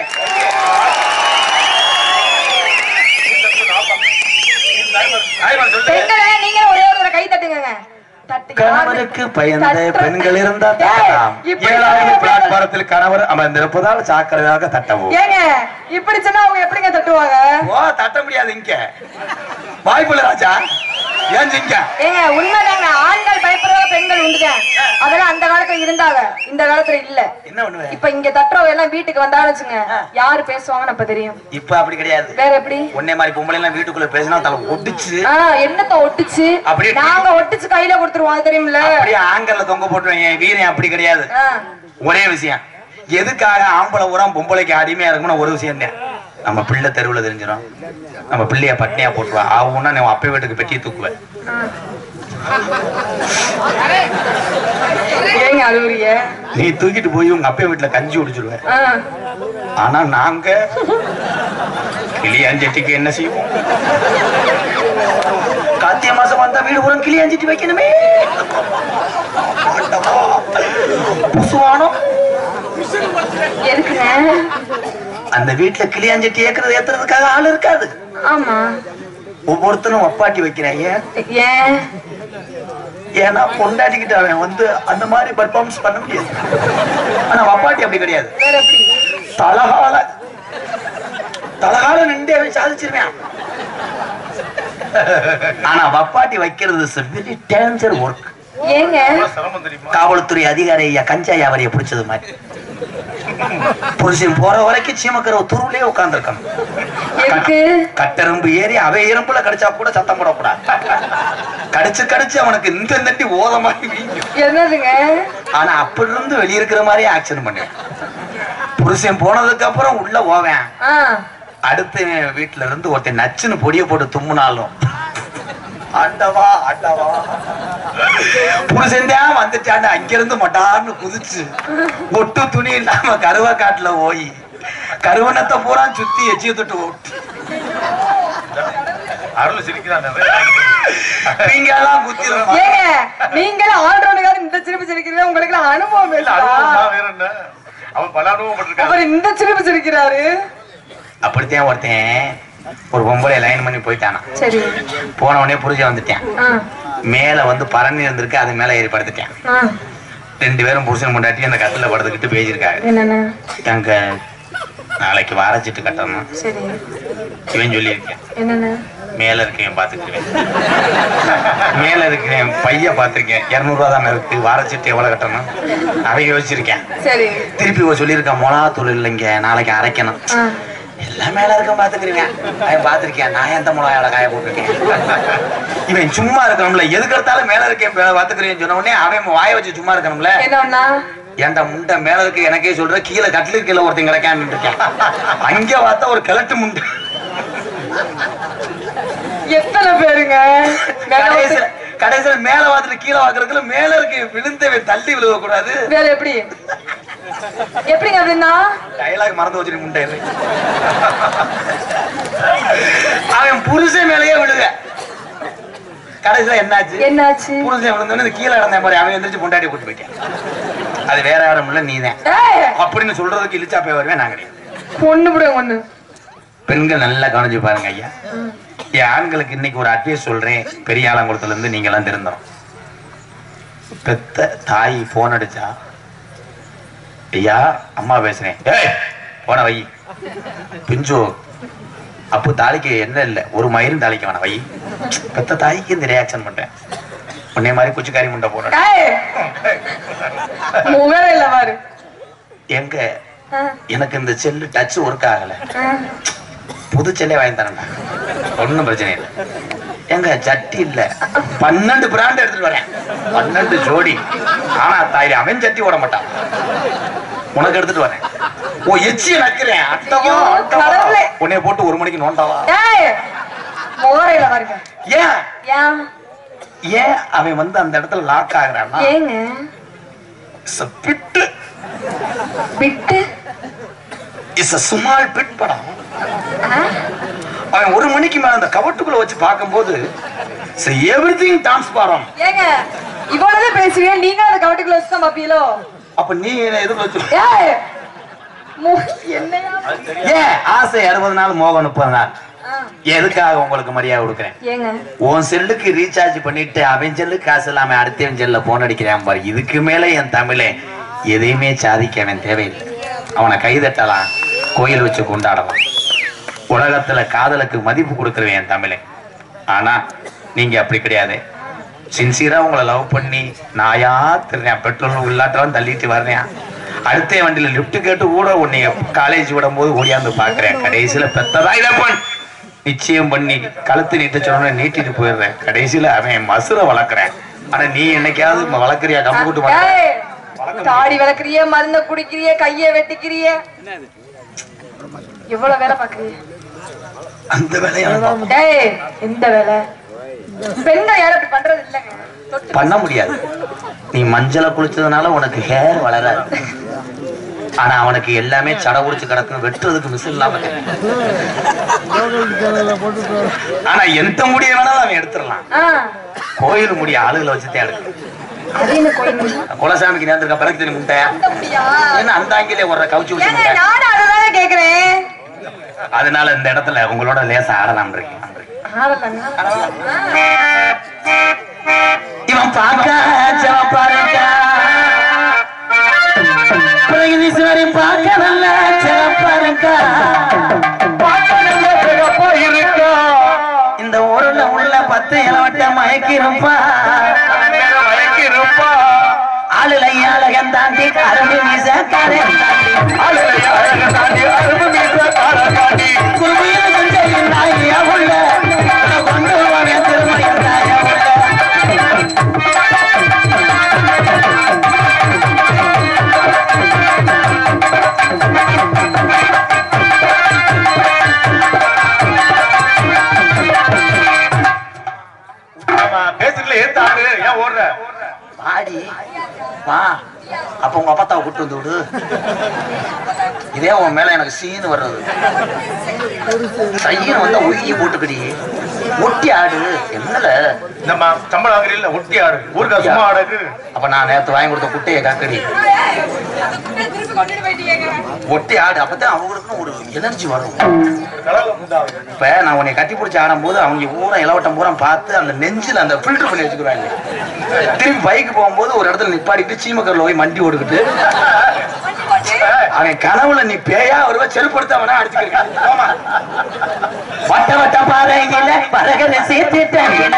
ஆய்வான் சொல்லு பெண்களே நீங்க ஒரே ஒரு தடவை கை தட்டுங்க தட்டு கணவருக்கு பயந்த தட்டுற- பெண்கள் இருந்தா டேய், தட்டலாம் இப்படி ஏழாவது சொன்னா பிளாட்பாரத்தில் கணவர் அமர்ந்திருப்பதால் ஜாக்கிரதையாக தட்டவும் ஏங்க இப்படி சொன்னா அவங்க எப்படிங்க தட்டுவாங்க ஓ தட்ட முடியாது இங்க வாய்ப்புல ராஜா ஏன் இங்க ஏங்க உண்மைதாங்க ஆண்கள் பயப்படுறத பெண்கள் உண்டுதான் அதெல்லாம் அந்த காலத்துல இருந்தாங்க இந்த காலத்துல இல்ல என்ன பண்ணுவேன் இப்ப இங்க தட்டுறவங்க எல்லாம் வீட்டுக்கு வந்தாலும் வச்சுங்க யாரு பேசுவாங்கன்னு அப்ப தெரியும் இப்ப அப்படி கிடையாது வேற எப்படி உன்னை மாதிரி பொம்பளை எல்லாம் வீட்டுக்குள்ள பேசினா தலை ஒடிச்சு ஆ என்னத்த ஒட்டுச்சு அப்படியே நாங்க ஒட்டுச்சு கையில கொடுத்துருவோம் அது தெரியுமில்ல அப்படியே ஆங்கல்ல தொங்க போட்டுருவேன் என் வீரன் அப்படி கிடையாது ஆ, ஒரே விஷயம் எதுக்காக ஆம்பளை உரம் பொம்பளைக்கு அடிமையா இருக்கும்னு ஒரு விஷயம் தான் நம்ம பிள்ளை தெருவுல தெரிஞ்சிடும் நம்ம பிள்ளைய பட்னியா போட்டுருவா ஆகும்னா நீ உன் அப்பா வீட்டுக்கு பெட்டியை தூக்குவேன் ஆ. ஏங்க அழுவுறிய நீ தூக்கிட்டு போய் உங்க அப்பா வீட்டுல கஞ்சி குடிச்சிருவேன் ஆ, ஆனா நாங்க கிளியாஞ்சட்டிக்கு என்ன செய்வோம் கார்த்திகை மாசம் வந்தா வீடு பூரா கிளியாஞ்சட்டி வைக்கணுமே ஆண்டவா. புசுவானம் எதுக்குங்க அந்த வீட்டுல கிளியாஞ்சட்டி ஏக்குறது ஏத்துறதுக்காக ஆள் இருக்காது ஆமா ஒவ்வொருத்தரும் ஒப்பாட்டி வைக்கிறேன் ஏன் ஏன் ஏன்னா பொண்டாட்டிக்கிட்ட அவன் வந்து அந்த மாதிரி பர்ஃபார்மன்ஸ் பண்ண முடியாது ஆனா வப்பாட்டி அப்படி கிடையாது வேற எப்படி தலகால தலகால நின்று அவன் சாதிச்சிருவேன் ஆனா வப்பாட்டி வைக்கிறது இஸ் வெரி டேஞ்சர் ஒர்க் ஏங்க சிரமம் தெரியுமா காவல்துறை அதிகாரி ஐயா கஞ்சா வியாபாரியை பிடிச்சது மாதிரி புருஷன் போற வரைக்கும் சீமக்கரவு துருவிலே உட்கார்ந்துருக்கணும் எதுக்கு கட்டெரும்பு ஏறி அவ எறும்புல கடிச்சா கூட சத்தம் போடக்கூடாது கடிச்சு கடிச்சு அவனுக்கு இந்த தட்டி ஓத மாதிரி வீங்கும் என்னதுங்க ஆனா அப்படி இருந்து வெளியிருக்கிற மாதிரியே ஆக்ஷன் பண்ணுவேன் புருஷன் போனதுக்கு அப்புறம் உள்ள போவேன் ஆ அடுத்து வீட்டுல இருந்து ஒருத்தன் நச்சுன்னு பொடிய போட்டு தும்முனாலும் ஆண்டவா ஆண்டவா புருஷன் தான் வந்துட்டாண்டு அங்கிருந்து மட்டான்னு குதிச்சு ஒட்டு துணி இல்லாம கருவ காட்டுல போய் கருவணத்தை பூரா சுத்தி எச்சிய தொட்டு ஓட்டு அருள் சிரிக்கிறான் நீங்க எல்லாம் குத்திரும் ஏங்க நீங்களும் ஆல்ரவுண்டுக்கார இந்த சிரிப்பு சிரிக்கிறீங்க உங்களுக்கு எல்லாம் அனுபவம் இல்ல பேசுறா அனுபவம் வேற என்ன அவன் பல அனுபவம் பட்டிருக்கான் அவர் இந்த சிரிப்பு சிரிக்கிறாரு அப்படித்தான் ஒருத்தன் ஒரு பொம்பளை லைன் பண்ணி போயிட்டானா சரி போன உடனே புரிஞ்ச வந்துட்டேன் ஆ மேல வந்து பரணி இருந்திருக்கு அது மேல ஏறி படுத்துட்டேன் ஆ ரெண்டு பேரும் புருஷன் முண்டாட்டி அந்த கட்டில படுத்துக்கிட்டு பேசியிருக்காங்க என்னென்ன அங்க நாளைக்கு வாரச்சிட்டு கட்டணும் சரி இவன் சொல்லியிருக்கேன் என்னென்ன மேல இருக்கேன் பாத்துக்கிறேன் மேல இருக்கிறேன் பைய பாத்திருக்கேன் இருநூறுவா தானே இருக்கு வாரச்சிட்டு எவ்வளவு கட்டணும் அதை யோசிச்சிருக்கேன் சரி திருப்பி இவ சொல்லியிருக்கேன் மொளகா தூள் இல்லைங்க நாளைக்கு அரைக்கணும் ஆ எல்லாம் மேல இருக்க பாத்துக்கிறேன் அவன் பாத்திருக்கேன் நான் எந்த மிளகாயோட காய போட்டிருக்கேன் இவன் சும்மா இருக்கணும்ல எதுக்கு எடுத்தாலும் மேல இருக்கேன் மேல பாத்துக்கிறேன்னு சொன்ன உடனே அவன் வாய வச்சு சும்மா இருக்கணும்ல என்னன்னா ஏன்டா முண்டை மேல இருக்கு எனக்கே சொல்ற கீழே கட்டிலுக்கு கீழே ஒருத்தன் கிடைக்கான்னு இருக்கேன் அங்க பார்த்தா ஒரு கிழட்டு முண்டை எத்தனை பேருங்க மேல கடைசியில வந்து- கடைசியில மேல பார்த்துட்டு கீழே பாக்குறதுக்குள்ள மேல இருக்கு விழுந்தவன் தள்ளி விழுக கூடாது வேற எப்படி எப்படிங்க அப்படின்னா டயலாக் மறந்து வச்சிரு முண்டை இல்லை. அவன் புருஷன் மேலேயே விழுக கடைசியில என்னாச்சு என்னாச்சு புருஷன் விழுந்தோன்னு கீழே இறந்த மாதிரி அவன் எந்திரிச்சு பொண்டாட்டி கூட்டு போயிட்டான் அது வேற யாரும் இல்ல நீதான் ஏய், அப்படின்னு சொல்றதுக்கு இழிச்சா போய் வருவேன் நான் கிடையாது பொண்ணு விடுங்க ஒண்ணு பெண்கள் நல்லா கவனிச்சு பாருங்க ஐயா என் ஆண்களுக்கு இன்னைக்கு ஒரு அட்வைஸ் சொல்றேன் பெரிய ஆலங்குளத்துல இருந்து நீங்க எல்லாம் திருந்தோம் பெத்த தாய் போன் அடிச்சா ஐயா அம்மா பேசுறேன் ஏய் போன வை பிஞ்சு அப்போ தாலிக்கு என்ன இல்லை ஒரு மயிரும் தாலிக்கு வேணாம் வை பெத்த தாய்க்கு இந்த ரியாக்ஷன் பண்றேன் உன்னை மாதிரி குச்சிக்காரி முண்டை போன ஏய், முகவே இல்ல பாரு எங்க ஆ, எனக்கு இந்த செல்லு டச் ஒர்க் ஆகல ஆ. புது செல்லே வாங்கி தரேன்டா ஒன்றும் பிரச்சனை இல்லை எங்க சட்டி இல்ல பன்னெண்டு பிராண்ட் எடுத்துட்டு வரேன் பன்னெண்டு ஜோடி ஆனா தாய் அவன் சட்டி ஓட மாட்டான் உனக்கு எடுத்துட்டு வரேன் ஓ எச்சி நக்கிறேன் அட்டவா ஐயோ, அட்டவா கடவுளே. உன்னைய போட்டு ஒரு மணிக்கு நோண்டாவா ஏய், முகவே இல்ல பாருங்க ஏன் ஏன் ஏன் அவன் வந்து அந்த இடத்துல லாக் ஆகுறான்னா ஏங்க இஸ் பிட்டு விட்டு இஸ் சுமால் பிட் படம் ஆ? அவன் ஒரு மணிக்கு மேல அந்த கவட்டுக்குள்ள வச்சு பார்க்கும்போது எவ்ரி திங் டிரான்ஸ்பாரம் ஏங்க இவ்வளவு பேசுவீங்க நீங்க அந்த கவட்டுக்குள்ள வச்சு தான் பாப்பீங்களோ அப்ப நீ என்ன எதுக்கு வச்சு ஏய் மு- என்னையா ஏன் ஆசை அறுபது நாள் மோகம் முப்பது நாள் ஆ, எதுக்காக உங்களுக்கு மரியாதை கொடுக்குறேன் ஏங்க உன் செல்லுக்கு ரீசார்ஜ் பண்ணிட்டு அவன் செல்லுக்கு காசு இல்லாம அடுத்தவன் செல்ல போன் அடிக்கிறான் பாரு இதுக்கு மேல என் தமிழே எதையுமே சாதிக்க அவன் தேவையில்லை அவனை கைதட்டலாம் கோயில் வச்சு கொண்டாடலாம் உலகத்துல காதலுக்கு மதிப்பு கொடுக்குறவன் என் தமிழே ஆனா நீங்க அப்படி கிடையாது சின்சியரா உங்களை லவ் பண்ணி நாயா திருறேன் பெட்ரோல் உள்ளாட்டெல்லாம் தள்ளிட்டு வர்றேன் அடுத்த வண்டியில லிஃப்ட் கேட்டு கூட உன்னைய காலேஜ் விடும்போது ஓடியாந்து பாக்குறேன் கடைசியில பெத்ததா இழப்பன் நிச்சயம் பண்ணி கழுத்து நீட்ட சொன்ன நீட்டிட்டு போயிடுறேன் கடைசியில அவன் மசுர வளர்க்குறேன் ஆனா நீ என்னைக்காவது ம- வளர்க்குறியா கம்பு கூட்டு வளர்க்குற? ஏய், தாடி வளர்க்குறிய மருந்த குடிக்கிறிய கைய வெட்டிக்கிறிய எவ்வளவு வேலை பாக்குறீங்க அந்த வேலையை அவன் பார்ப்பான். டேய் எந்த வேலை பெண்கள் யாரும் அப்படி பண்றது இல்லைங்க தொட்டு பண்ண முடியாது நீ மஞ்சளை குளிச்சதுனால உனக்கு ஹேர் வளராது ஆனா அவனுக்கு எல்லாமே சட உடிச்சு கிடக்கும் வெட்டுறதுக்கு மிஸ் இல்லாம தெரியும். ஆனா எந்த முடிய வேணாலும் அவன் எடுத்துடலாம் ஆ, கோயில் முடிய ஆளுகளை வச்சுதான் எடுக்கும் அது என்ன கோயில் முடியா? குலசாமிக்கு நேர்ந்திருக்க பிறகு தெரியும் முட்டை அந்த முடியா? என்ன அந்த ஆங்கிலே ஒரு கவுச்சி வச்சு ஏங்க, முட்டை நானும் அததானே கேக்குறேன் அதனால இந்த இடத்துல உங்களோட லேசா ஆடலாம் இருக்கேன் ஆடலாங்க. இவன் பார்க்க சிவப்பா இருக்கா பிரகதீஸ்வரி பார்க்க நல்ல சிவப்பா இருக்கா இந்த ஊருல உள்ள பத்து இளவட்ட மயக்கிருப்பா ஆளுல அழகன் தாண்டி அரும்பு மீச காரன் தாண்டி குருமையில கொஞ்சம் நாய உள்ள கொண்டு வாங்க திருமணம் தாய உள்ள பேசுறதுல ஏத்த ஆளு ஏன் ஓடுற வாடி வா அப்ப உங்க அப்பத்தாவை கூட்டு வந்து விடு இதே உன் மேல எனக்கு சீனு வர்றது சையன் வந்தா ஒய்ய போட்டுக்கடி ஒட்டி ஆடு என்னல நம்ம சம்பளம் வாங்குறீல்ல ஒட்டி ஆடு ஊருக்கா சும்மா ஆடுக்கு அப்ப நான் நேத்து வாங்கி கொடுத்த குட்டையை கக்கடி திருப்பி கொண்டுட்டு போயிட்டீங்க ஒட்டி ஆடு அப்பதான் அவங்களுக்கும் ஒரு எனர்ஜி வரும் கலகம் உண்டாகுது இப்ப நான் உன்னை கட்டி பிடிச்சி ஆடும்போது அவங்க பூரா இளவட்டம் பூரா பார்த்து அந்த நெஞ்சில் அந்த ஃபில்டர் பண்ணி வச்சுக்கிறாங்க திரும்பி பைக்கு போகும்போது ஒரு இடத்துல நிப்பாடிட்டு சீமக்கரில் போய் மண்டி ஓடுக்கிட்டு அவன் கனவுல நீ பேயா வருவ செருப்படுத்த அவனா அடிச்சுக்கிறேன் வட்ட வட்ட பாறையில பரகர சேர்த்துட்டாங்க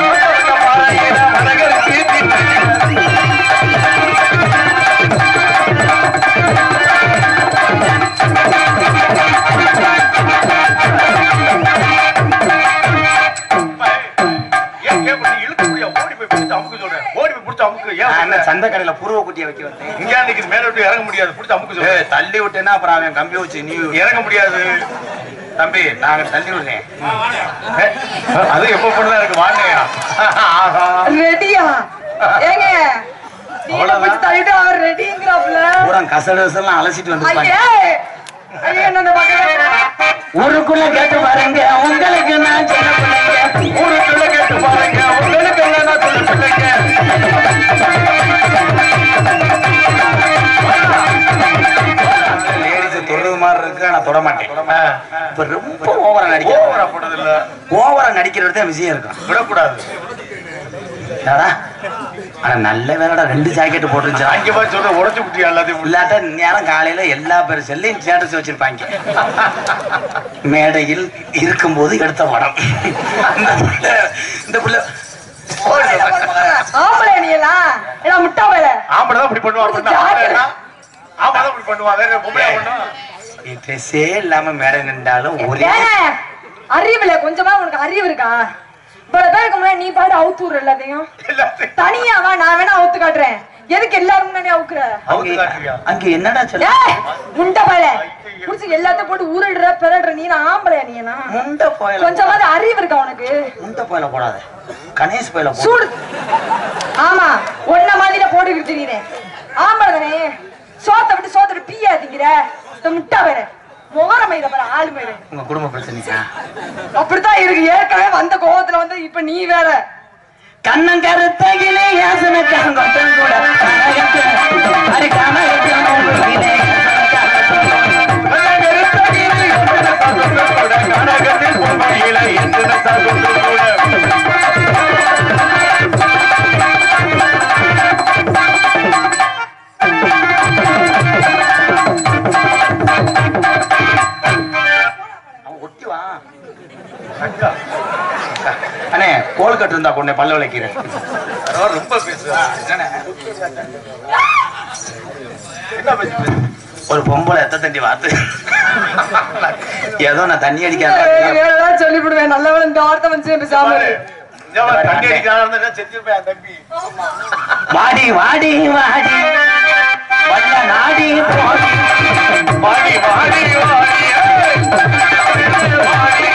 ஏன் கேப்ப நீ இழுக்க முடியா ஓடி போய் பிடிச்சு அமுக்கு சொல்றேன் ஓடி போய் பிடிச்சு அமுக்கு ஏன் நான் என்ன வந்த? சந்தை கடையில புருவ குட்டியை வைக்க வந்தேன் இங்க நிக்கிது மேல விட்டு இறங்க முடியாது பிடிச்சு அமுக்கு சொல்றேன் ஏய், தள்ளி விட்டேன்னா அப்புறம் அவன் கம்பி வச்சு நீ இறங்க முடியாது தம்பி நாங்க தள்ளி விடுறேன் ஏ, அது எப்ப பண்ணலாம் இருக்கு வாங்கயா ஆஹா ரெடியா ஏங்க நீங்க பிடிச்சு தள்ளிட்டு அவர் ரெடிங்கிறாப்ல பூரா கசடு கசடெல்லாம் அலசிட்டு வந்துருப்பாங்க ஐயே ஐயே என்ன அந்த பக்கத்துல ஊருக்குள்ள கேட்டு பாருங்க உங்களுக்கு நான் சின்ன பிள்ளைங்க ஊருக்குள்ள கேட்டு பாருங்க உங்களுக்கு என்ன சொல்லி பிள்ளைங்க லேடிஸ் தொடுறது மாதிரி இருக்கு ஆனா தொட இப்ப ரொம்ப ஓவரா நடிக்கிற ஓவரா போட்டது இல்ல ஓவரா நடிக்கிறது தான் விஷயம் இருக்கும் விடக்கூடாது என்னடா? ஆனா நல்ல வேலைடா ரெண்டு ஜாக்கெட் போட்டுருந்துச்சா அங்க போய் சொல்ற உடச்சு குட்டியா எல்லாத்தையும் உள்ள. இல்லாட்ட நேரம் காலையில எல்லா பேர் செல்லையும் ஸ்டேட்டஸ் வச்சிருப்பாங்க மேடையில் இருக்கும்போது எடுத்த படம் இந்த புள்ள- இந்த புள்ள ஆம்பளை நீ எல்லாம் ஏடா முட்டா வேலை ஆம்பளை தான் இப்படி பண்ணுவா அப்படின்னா ஆம்பளை என்ன? ஆம்பளை தான் இப்படி பண்ணுவா வேற பொம்பளை பண்ணும் ட்ரெஸ்ஸே இல்லாம மேடை நின்றாலும் ஒரே ஏங்க, அறிவுல கொஞ்சமா உனக்கு அறிவு இருக்கா இவ்வளவு பேருக்கு முன்னாடி நீ பாடு அவுத்து விடுற எல்லாத்தையும் எல்லாத்தையும் தனியா வா நான் வேணா அவுத்து காட்டுறேன் எதுக்கு எல்லாரும் முன்னாடி அவுக்குற அவுத்து அங்க காட்டுறியா? அங்க என்னடா சொல்ல ஏய், முண்டை பயல புடிச்சு எல்லாத்தையும் போட்டு உருடுற பிறடுற நீ நான் ஆம்பளையா நீ என்ன முண்டை போயில கொஞ்சமாவது அறிவு இருக்கா உனக்கு முண்டை போயில போடாத கணேஷ் போயில போடு சூடு ஆமா ஒன்ன மாதிரில போட்டுக்கிட்டு தெரியுறேன் ஆம்பளை தானே சோத்த விட்டு சோத்த விட்டு பீயா திங்கிற இந்த முட்டா வேற முகர மயிர பாரு ஆளு மயிர உங்க குடும்ப பிரச்சனைக்கா அப்படித்தான் இருக்கு ஏற்கனவே வந்த கோவத்துல வந்து இப்ப நீ வேற கண்ணம் கருத்தகிலே யாசன காங்கொட்டம் கூட கனகத்தில் அடி கனகத்தில் மூங்கிலே கனகத்தில் பொம்மையில எத்தனை சாகுண்டு கூட அவன் ஒட்டி வா அக்கா அண்ணே கோல் கட்டு இருந்தா கொண்டே பல்ல விளக்கிறேன் பரவாயில்ல, ரொம்ப பேசுறா என்ன பேசுறது ஒரு பொம்பளை எத்த தண்டி வாத்து ஏதோ நான் தண்ணி அடிக்காத வேறதான் சொல்லிவிடுவேன் நல்லவன் இந்த வார்த்தை வந்து பேசாம பாரு, எவன் தண்ணி அடிக்கிறான்னு செத்துருப்பேன் என் தம்பி வாடி வாடி வாடி வல்ல நாடி போடி வாடி வாடி வாடி ஏய். வாடி.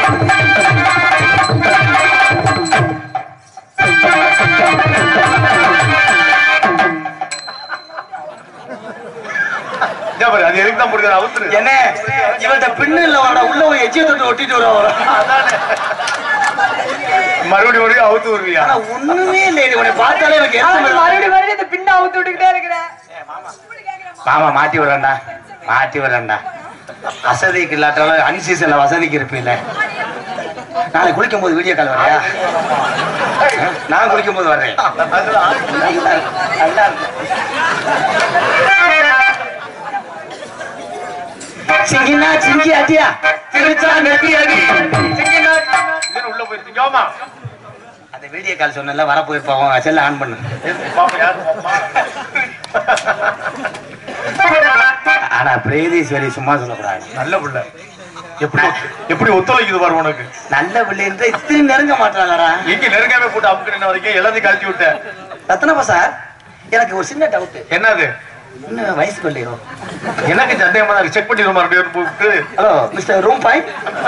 இதோ பாரு, அது எதுக்கு தான் முடியாது அவுத்துரு என்ன இவன்ட்ட பின்னு இல்ல வாடா உள்ள போய் எச்சிய தொட்டு ஒட்டிட்டு வர அதானே. மறுபடியும் மறுபடியும் அவுத்து வருவியா ஆனா ஒண்ணுமே இல்லை உன்னை பார்த்தாலே எனக்கு எரிச்சல் மறுபடியும் மறுபடியும் இந்த பின்ன அவுத்து விட்டுக்கிட்டே இருக்கிறேன் மாமா மாட்டி விடுறேன்டா மாட்டி விடுறேன்டா வசதிக்கு இல்லாட்டாலும் அன்சீசன்ல வசதிக்கு இருப்பீல்ல நாளைக்கு குளிக்கும் போது வீடியோ கால் வரையா நான் குளிக்கும் போது வர்றேன் அதெல்லாம் நல்லா இருக்கு, நல்லா இருக்கு. சிங்கினா சிங்கி அடியா திருச்சா நெத்தி அடி இதுன்னு உள்ள போயிருக்கீங்க ஆமா அந்த வீடியோ கால் சொன்னல வர போயிருப்போம் செல்ல ஆன் பண்ணு பாப்பா யாரு பாப்பா ஆனா பிரேதீஸ்வரி சும்மா சொல்லக்கூடாது நல்ல பிள்ளை எப்படி எப்படி ஒத்துழைக்குது பாரு உனக்கு நல்ல பிள்ளை இருந்தா இத்தனை நெருங்க மாட்டாளடா எங்க நெருங்காம போட்டு அமுக்கின வரைக்கும் எல்லாத்தையும் கழட்டி விட்டேன் ரத்னப்பா சார் எனக்கு ஒரு சின்ன டவுட் என்னது இன்னும் வயசு பிள்ளையோ எனக்கு சந்தேகமா தான் செக் பண்ணிடுவோம் மறுபடியும் போட்டு ஹலோ மிஸ்டர் ரூம் பாய்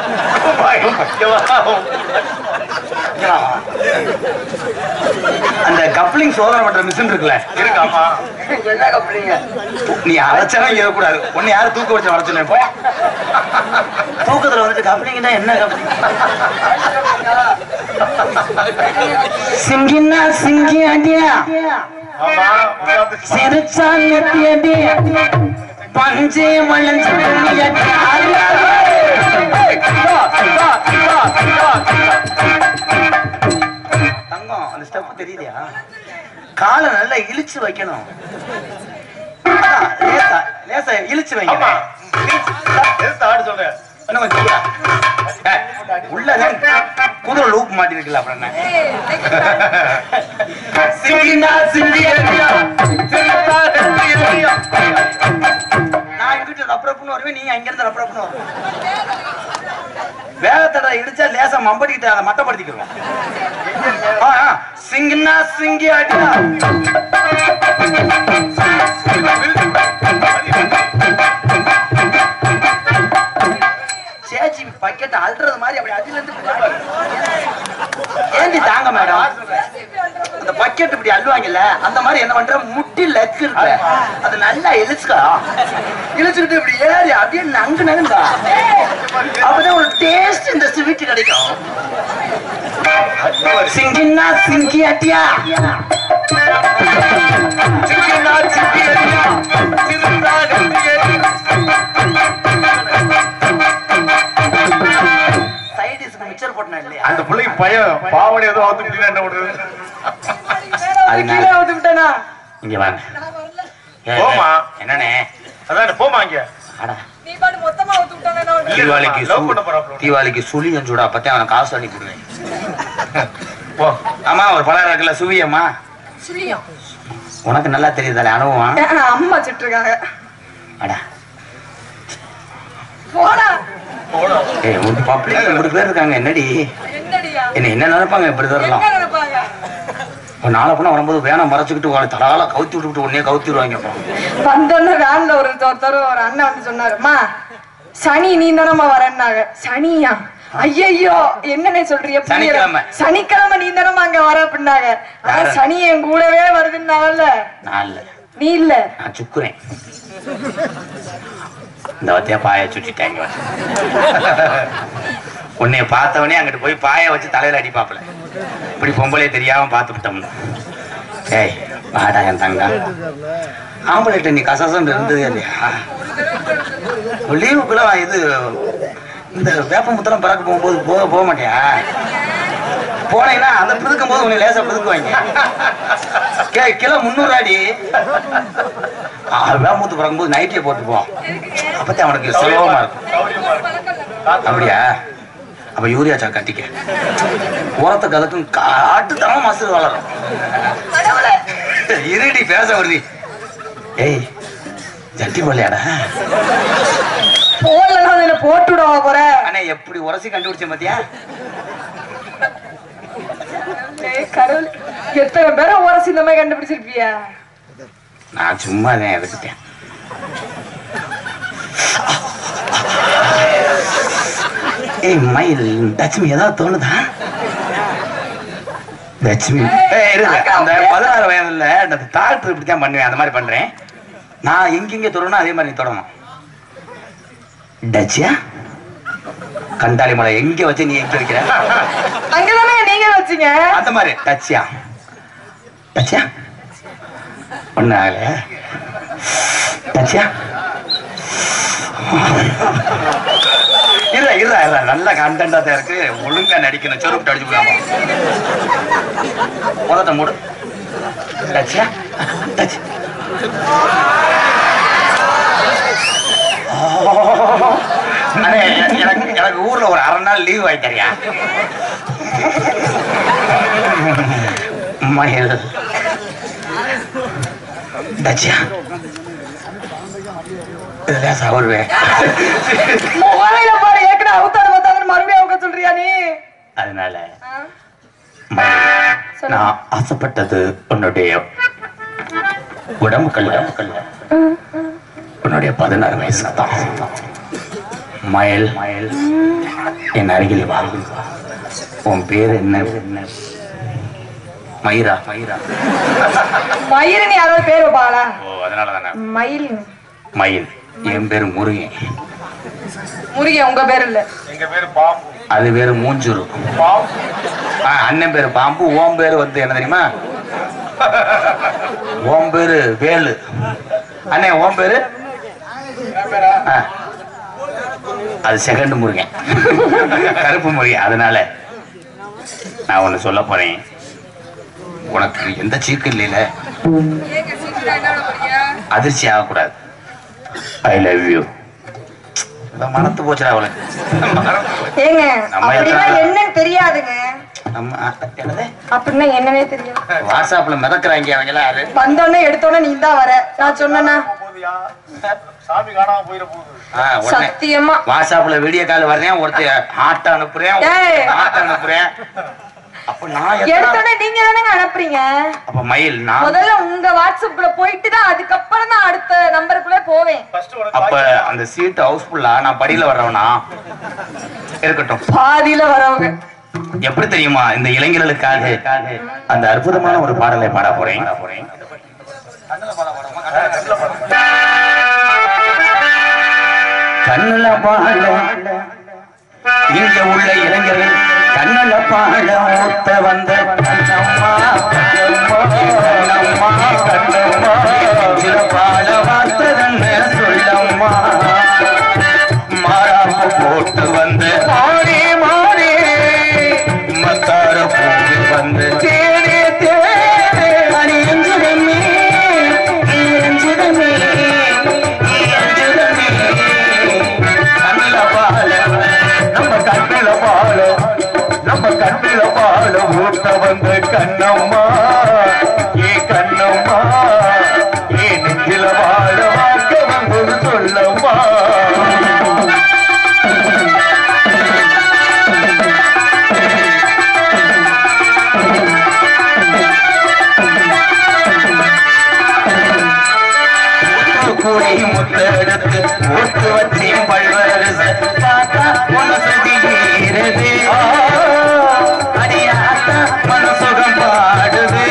அந்த கப்ளிங் சோதனை பண்ற மிஷின் இருக்குல்ல இருக்காமா என்ன கப்ளிங்க நீ அரைச்சவன் இருக்கக்கூடாது உன்னை யாரும் தூக்க வச்சு வரைச்சுனே போ தூக்கத்துல வந்துட்டு கப்ளிங்னா என்ன கப்ளிங் சிங்கினா சிங்கி அடியா ஆமா உட்கார்ந்து சிரிச்சா நெத்தி அடி பஞ்சே வளைஞ்சு துணி அடி தங்கம் அந்த ஸ்டெப் தெரியலையா காலை நல்லா இழுச்சு வைக்கணும் அதான், லேசா லேசா இழுச்சு ஆமா வைக்கணும் எதுக்கு ஆடு சொல்றேன் இன்னும் கொஞ்சம் கூட. ஏய், உள்ளதான் குதிரை லூப் மாட்டி இருக்குல்ல அப்புறம் என்ன சிங்கினா சிங்கி அடியா சிரித்தா நெத்தி அடியா. நான் இங்கிட்டு ரப்பரப்புன்னு வருவேன் நீங்க அங்க இருந்து ரப்பரப்புன்னு வருவேன் வேகத்தடை இடிச்சா லேசா மம்படிக்கிட்டு அதை மட்டப்படுத்திக்கிறோம் ஆ, ஆ, சிங்கினா சிங்கி அடியா சேச்சி பக்கெட் அல்றது மாதிரி அப்படி அதுல இருந்து இப்படி வாடி. ஏண்டி தாங்க மேடம் அந்த பக்கெட் இப்படி அள்ளுவாங்கல்ல அந்த மாதிரி என்ன பண்ற முட்டி லெக் இருக்கு அது நல்லா இழுச்சுக்கா இழுச்சுக்கிட்டு இப்படி ஏறி அப்படியே நங்கு நங்குந்தா அப்பதான் ஒரு டேஸ்ட் இந்த ஸ்வீட் கிடைக்கும் சிங்கினா சிங்கி அடியா சிங்கினா சிங்கி அடியா சிரித்தா நெத்தி அடியா. சோறு போட்டேன் இல்லையா அந்த பிள்ளைக்கு பயம் பாவடை ஏதோ அவுத்து விட்டீங்கன்னா என்ன பண்றது மேல வந்து கீழே வந்து விட்டேனா இங்க வாங்க ஏய், போம்மா. என்னண்ணே அதான் போமா இங்க அடா நீ பாட்டு மொத்தமா வந்து விட்டானே நான் உன்னை. தீபாவளிக்கு love சு- பண்ண போறாப்புல. தீபாவளிக்கு சுழியன் சூடா பத்தி அவனை காசு அனுப்பி விடுவேன் போ ஆமா ஒரு பலர் இருக்குல்ல சுவியம்மா சுழியம் உனக்கு நல்லா தெரியுதாலே அனுபவம் ஆ, அம்மா சுட்டுருக்காங்க அடா போடா ஏய் உனக்கு பப்ளிக் இப்படி பேர் இருக்காங்க என்னடி என்னடியா என்ன என்ன நினைப்பாங்க இப்படி தரலாம் என்ன நினைப்பாங்க ஒரு நாளை போனா வரும்போது வேணாம் மறைச்சுக்கிட்டு உங்களை தலால கவுத்தி விட்டுவிட்டு உடனே கவுத்தி விடுவாங்க அப்புறம் வந்தோன்னு வேன்ல ஒரு ஒருத்தர் ஒரு அண்ணன் வந்து சொன்னாருமா சனி நீ தானம்மா வரேன்னாங்க சனியா ஐயையோ என்னன்னு சொல்றீங்க புரியல. சனிக்கிழமை. சனிக்கிழமை நீ தானம்மா அங்க வர அப்படின்னாங்க ஆனா யாரு? சனி என் கூடவே வருதுன்னாவல்ல நான் இல்ல நீ இல்ல நான் சுக்குறேன் இந்த வத்தியா பாய சுட்டிட்டாங்க உன்னைய பார்த்தவனே அங்கிட்டு போய் பாய வச்சு தலையில அடிப்பாப்புல இப்படி பொம்பளை தெரியாம பார்த்து விட்டோம்னு ஏய் வாடா என் தங்கா ஆம்பளைட்ட நீ கசசம் இருந்ததே இல்லையா லீவுக்குள்ள இது இந்த வேப்பமுத்தெல்லாம் பறக்க போகும்போது போக போக மாட்டியா போனீங்கன்னா அந்த பிதுக்கும் போது உன்னை லேசா பிதுக்குவாங்க கே கிலோ முந்நூறு அடி வேப்பமுத்து பறக்கும்போது நைட்டியை போட்டு போ அப்பதான் அவனுக்கு சுலபமா இருக்கும் அப்படியா அப்ப யூரியா சா கட்டிக்க உரத்தை கலக்கும் காட்டு தரம் மசூர் வளரும் இருடி பேச வருதி ஏய் ஜட்டி போடலையாடா போடலாம் அதுல போட்டு விடவா போற அண்ணா எப்படி உரசி கண்டுபிடிச்சேன் பாத்தியா ஏய், கடவுளே எத்தனை பேரை உரசி இந்த மாதிரி கண்டுபிடிச்சிருப்பியா நான் சும்மா தான் எடுத்துட்டேன் ஏய் மயில் லட்சுமி ஏதாவது தோணுதா லட்சுமி ஏய் இருங்க அந்த பதினாறு வயதுல அந்த டாக்டர் இப்படி தான் பண்ணுவேன் அந்த மாதிரி பண்றேன் நான் எங்கெங்க தொடணும் அதே மாதிரி நீ தொடணும் டச்சியா கண்டாளி மலை எங்க வச்சு நீ எங்க வைக்கிற அங்கதானே நீங்க வச்சீங்க அந்த மாதிரி டச்சியா டச்சியா ஒண்ணு ஆகல டச்சியா இல்ல இல்ல இல்ல நல்ல கண்டென்டா தான் இருக்கு ஒழுங்கா நடிக்கணும் சொருப்பிட்டு அடிச்சு போடாம முதத்த மூடு டச்சியா டச் அண்ணே, எனக்கு எனக்கு ஊர்ல ஒரு அரை நாள் லீவ் வாங்கி தரியா மயில் டச்சியா இதுல சவருவேன் முகலையில பாரு ஏற்கனவே அவுத்தாடு பார்த்தாங்க மறுபடியும் அவங்க சொல்றியா நீ அதனால ஆ? மயில், சொல்லு. நான் ஆசைப்பட்டது உன்னுடைய உடம்புக்கல்ல உன்னுடைய பதினாறு வயசுல தான் மயில் மயில் என் அருகில் வா உன் பேர் என்ன என்ன மயிரா மயிரா மயிறு நீ யாராவது பேர் வைப்பாங்களா ஓ அதனால தானே மயில் மயில் என் பேர் முருகன் முருகன் உங்க பேர் இல்ல எங்க பேரு பாம்பு அது பேரு மூஞ்சூரு பாம்பு ஆ, அண்ணன் பேரு பாம்பு ஓம் பேரு வந்து என்ன தெரியுமா ஓம் பேரு வேலு அண்ணே ஓம் பேரு ஆ. அது செகண்ட் முருகன் கருப்பு முருகன் அதனால நான் ஒண்ணு சொல்ல போறேன் உனக்கு எந்த சீக்கு இல்லைல அதிர்ச்சி ஆகக்கூடாது ஐ லவ் யூ மனத்து போச்சுடா அவளுக்கு மறந்து போச்சு. ஏங்க நம்ம அப்படின்னா எத்தனை- என்னன்னு தெரியாதுங்க நம்ம ஆ, என்னது அப்படின்னா என்னன்னே தெரியும் வாட்ஸ்அப்ல மிதக்குறாங்க அவங்க எல்லாம் யாரு வந்தோடனே எடுத்தோடனே நீ தான் வர நான் சொன்னேன்னா போகுதுயா சாமி காணாம போயிட போகுது ஆ, உடனே சத்தியமா வாட்ஸ்அப்ல வீடியோ கால் வர்றேன் ஒருத்தர் ஆட்டோ அனுப்புறேன் ஏய். ஆட்டோ அனுப்புறேன் அப்ப நான் எத்தனை- எடுத்தோடனே நீங்க தானங்க அனுப்புறீங்க அப்ப மயில் நான் முதல்ல உங்க வாட்ஸ்அப்ல போயிட்டு தான் அதுக்கப்புறம் தான் அடுத்த நம்பருக்குள்ள போவேன் ஃபர்ஸ்ட் உனக்கு அப்ப வாய்ப்பு அந்த சீட் ஹவுஸ்ஃபுல்லா நான் படியில வர்றவனா இருக்கட்டும் பாதியில வரவங்க எப்படி தெரியுமா இந்த இளைஞர்களுக்காக அந்த அற்புதமான ஒரு பாடலை பாட போறேன் கண்ணுல பாட இங்க உள்ள இளைஞர்கள் கண்ணுல பாட மூத்த வந்த கண்ணம்மா கண்ணம்மா கண்ணம்மா சில பாட வார்த்ததென்ன சொல்லம்மா மாறாப்பு போட்டு வந்து மாறி மாறி வந்து தேடி தேடி அணி அஞ்சுதமே அஞ்சுதமே அஞ்சுதமே கண்ணில பால நம்ம கண்ணில பால நம்ம கண்ணில பால ஊட்ட வந்த கண்ணம்மா ஏ கண்ணம்மா ஏ நெஞ்சில வாழ வாக்க வந்து சொல்லம்மா கூடி முத்தெடுத்து ஊத்து வச்சி பல்வரச பார்த்தா மனசு தீருது அடியாத்தா மனசுகம் பாடுது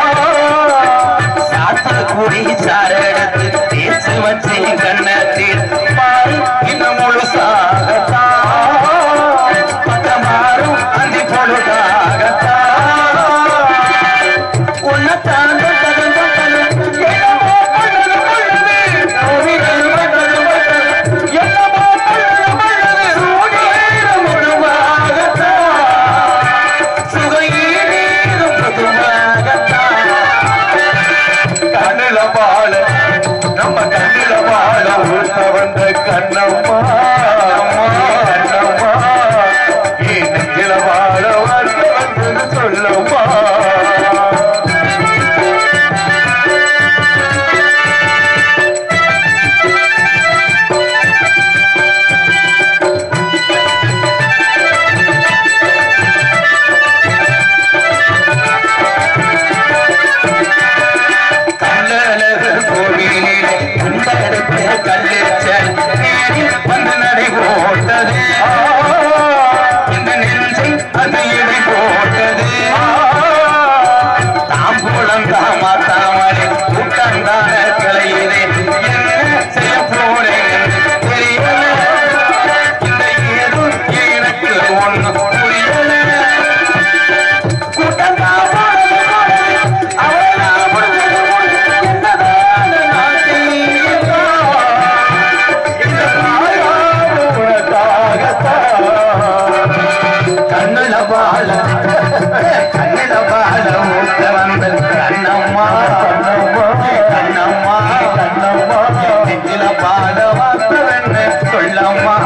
சாத்து கூடி சாரெடுத்து தேய்ச்சு வச்சி கண்ணத்தில் பாரு இன்னும் முழுசாகத்தான் பக்கமாறும் அந்தி பொழுதாகத்தான் உன்னத்தான் தொட்டதும் தொட்டதும் என்னமோ பண்ணது பண்ணது சூரியன் வந்தது வந்தது என்னமோ பண்ணது பண்ணது சூரியன் முழுவாகத்தான் சுகையீரும் புதுவாகத்தான் கண்ணில பால நம்ம கண்ணில பால ஊட்ட வந்த கண்ணம்மா கண்ணம்மா ஏ நெஞ்சில வாழ வாழ்க்கை வந்து சொல்லம்மா கல்லழகு கோவிலிலே கண்டெடுத்த கல்லிச்சல் நேரில் வந்து நடை போட்டது இந்த நெஞ்சை அது இடை போட்டது தாம்பூலம் தாமா தாமரை கூட்டந்தான கிளையிலே என்ன செய்ய போறேன் என்று தெரியல இந்த ஏதோ எனக்கு ஒண்ணு புரியல கூட்டம் தான் போனது போனது அவள் முடிஞ்சது முடிஞ்சது என்னதான் நான் செய்யலாம் இந்த தாயார் உனக்காகத்தான் கண்ணுல பால கண்ணுல பால ஊட்ட வந்த கண்ணம்மா கண்ணம்மா கண்ணம்மா கண்ணம்மா நெஞ்சில பால வார்த்தை சொல்லம்மா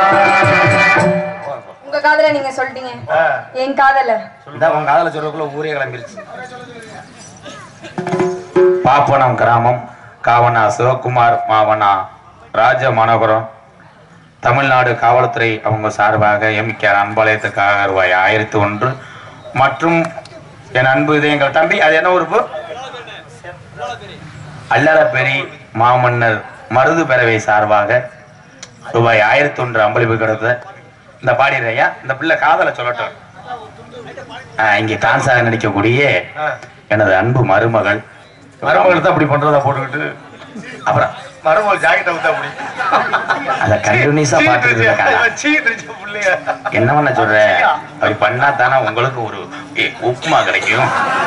உங்க காதல நீங்க சொல்லிட்டீங்க என் காதல இந்த உன் காதல சொல்றதுக்குள்ள ஊரே கிளம்பிருச்சு பாப்பனம் கிராமம் காவனா சிவகுமார் மாவனா ராஜ மனோகரம் தமிழ்நாடு காவல்துறை அவங்க சார்பாக எம்கேஆர் அன்பாலயத்துக்காக ரூபாய் ஆயிரத்தி ஒன்று மற்றும் என் அன்பு இது எங்கள் தம்பி அது என்ன உறுப்பு அல்லலப்பெரி மாமன்னர் மருது பேரவை சார்பாக ரூபாய் ஆயிரத்தி ஒன்று அம்பளிப்பு கொடுத்த இந்த பாடிடுறையா இந்த பிள்ளை காதலை சொல்லட்டும் ஆஹ் இங்கே டான்ஸாக நடிக்கக்கூடிய எனது அன்பு மருமகள் மருமகள் தான் அப்படி பண்றதா போட்டுக்கிட்டு அப்புறம் மருமகள் ஜாக்கெட் அவுத்தா அப்படி அத கண்டினியூஸா பாத்துட்டு இருக்காங்க சீக்கிரிச்ச புள்ளைய என்ன பண்ண சொல்ற அப்படி பண்ணா தானே உங்களுக்கு ஒரு ஏ, உப்புமா கிடைக்கும்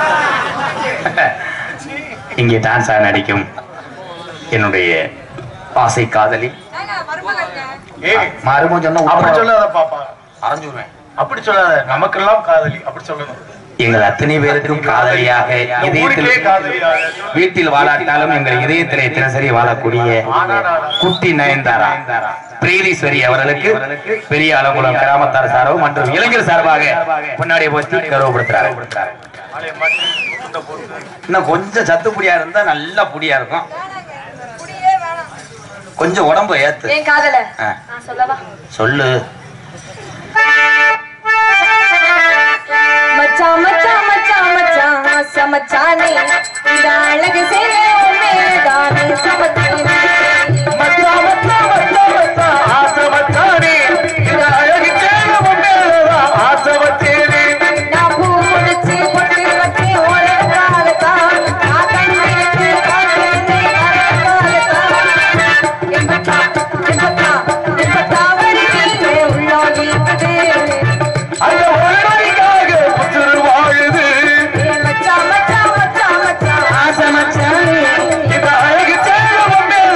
இங்கே டான்ஸா நடிக்கும் என்னுடைய ஆசை காதலி ஏய் மருமகன் சொன்னா அப்படி உப்புமா சொல்லாத பாப்பா அரைஞ்சுருவேன் அப்படி சொல்லாத நமக்கெல்லாம் காதலி அப்படி சொல்லணும் எங்கள் அத்தனை பேருக்கும் காதலியாக இந்த ஊருக்கே இதயத்தில் காதலியாக வீட்டில் வாழாட்டாலும் எங்கள் இதயத்திலே தினசரி வாழக்கூடிய குட்டி நயன்தாரா பிரீதீஸ்வரி அவர்களுக்கு பெரிய அலங்குளம் கிராமத்தார் சார்பு மற்றும் இளைஞர் சார்பாக முன்னாடி போஸ்டி கௌரவப்படுத்துறாரு ஆளைய மாட்டி துண்டை போட்டு இன்னும் கொஞ்சம் சத்து புடியா இருந்தா நல்லா புடியா இருக்கும் கொஞ்சம் உடம்பு ஏத்து என் காதல ஆ. நான் சொல்லவா சொல்லு மச்சான் மச்சான் மச்சான் மச்சான் சமச்சானே இந்த அழகு சேலை மேலதானே சமத்தானே மச்சா மச்சா மச்சா மச்சா ஆசை மச்சானே இந்த அழகு சேலை மேலதான் ஆசை வச்சேனே நான் பூ முடிச்சு பொட்டு வச்சு உலகாலத்தான் நான் கண்ணிட்டு பார்த்தேனே அழகாலத்தான் என் பத்தா என் பத்தா என் பத்தா வருகிறே உள்ளோடி இருக்குது அந்த ஒருவருக்காக புத்துரு வாழுது ஏ மச்சான் மச்சான் மச்சான் மச்சான் ஆசை மச்சானே இந்த அழகு சேலை மேல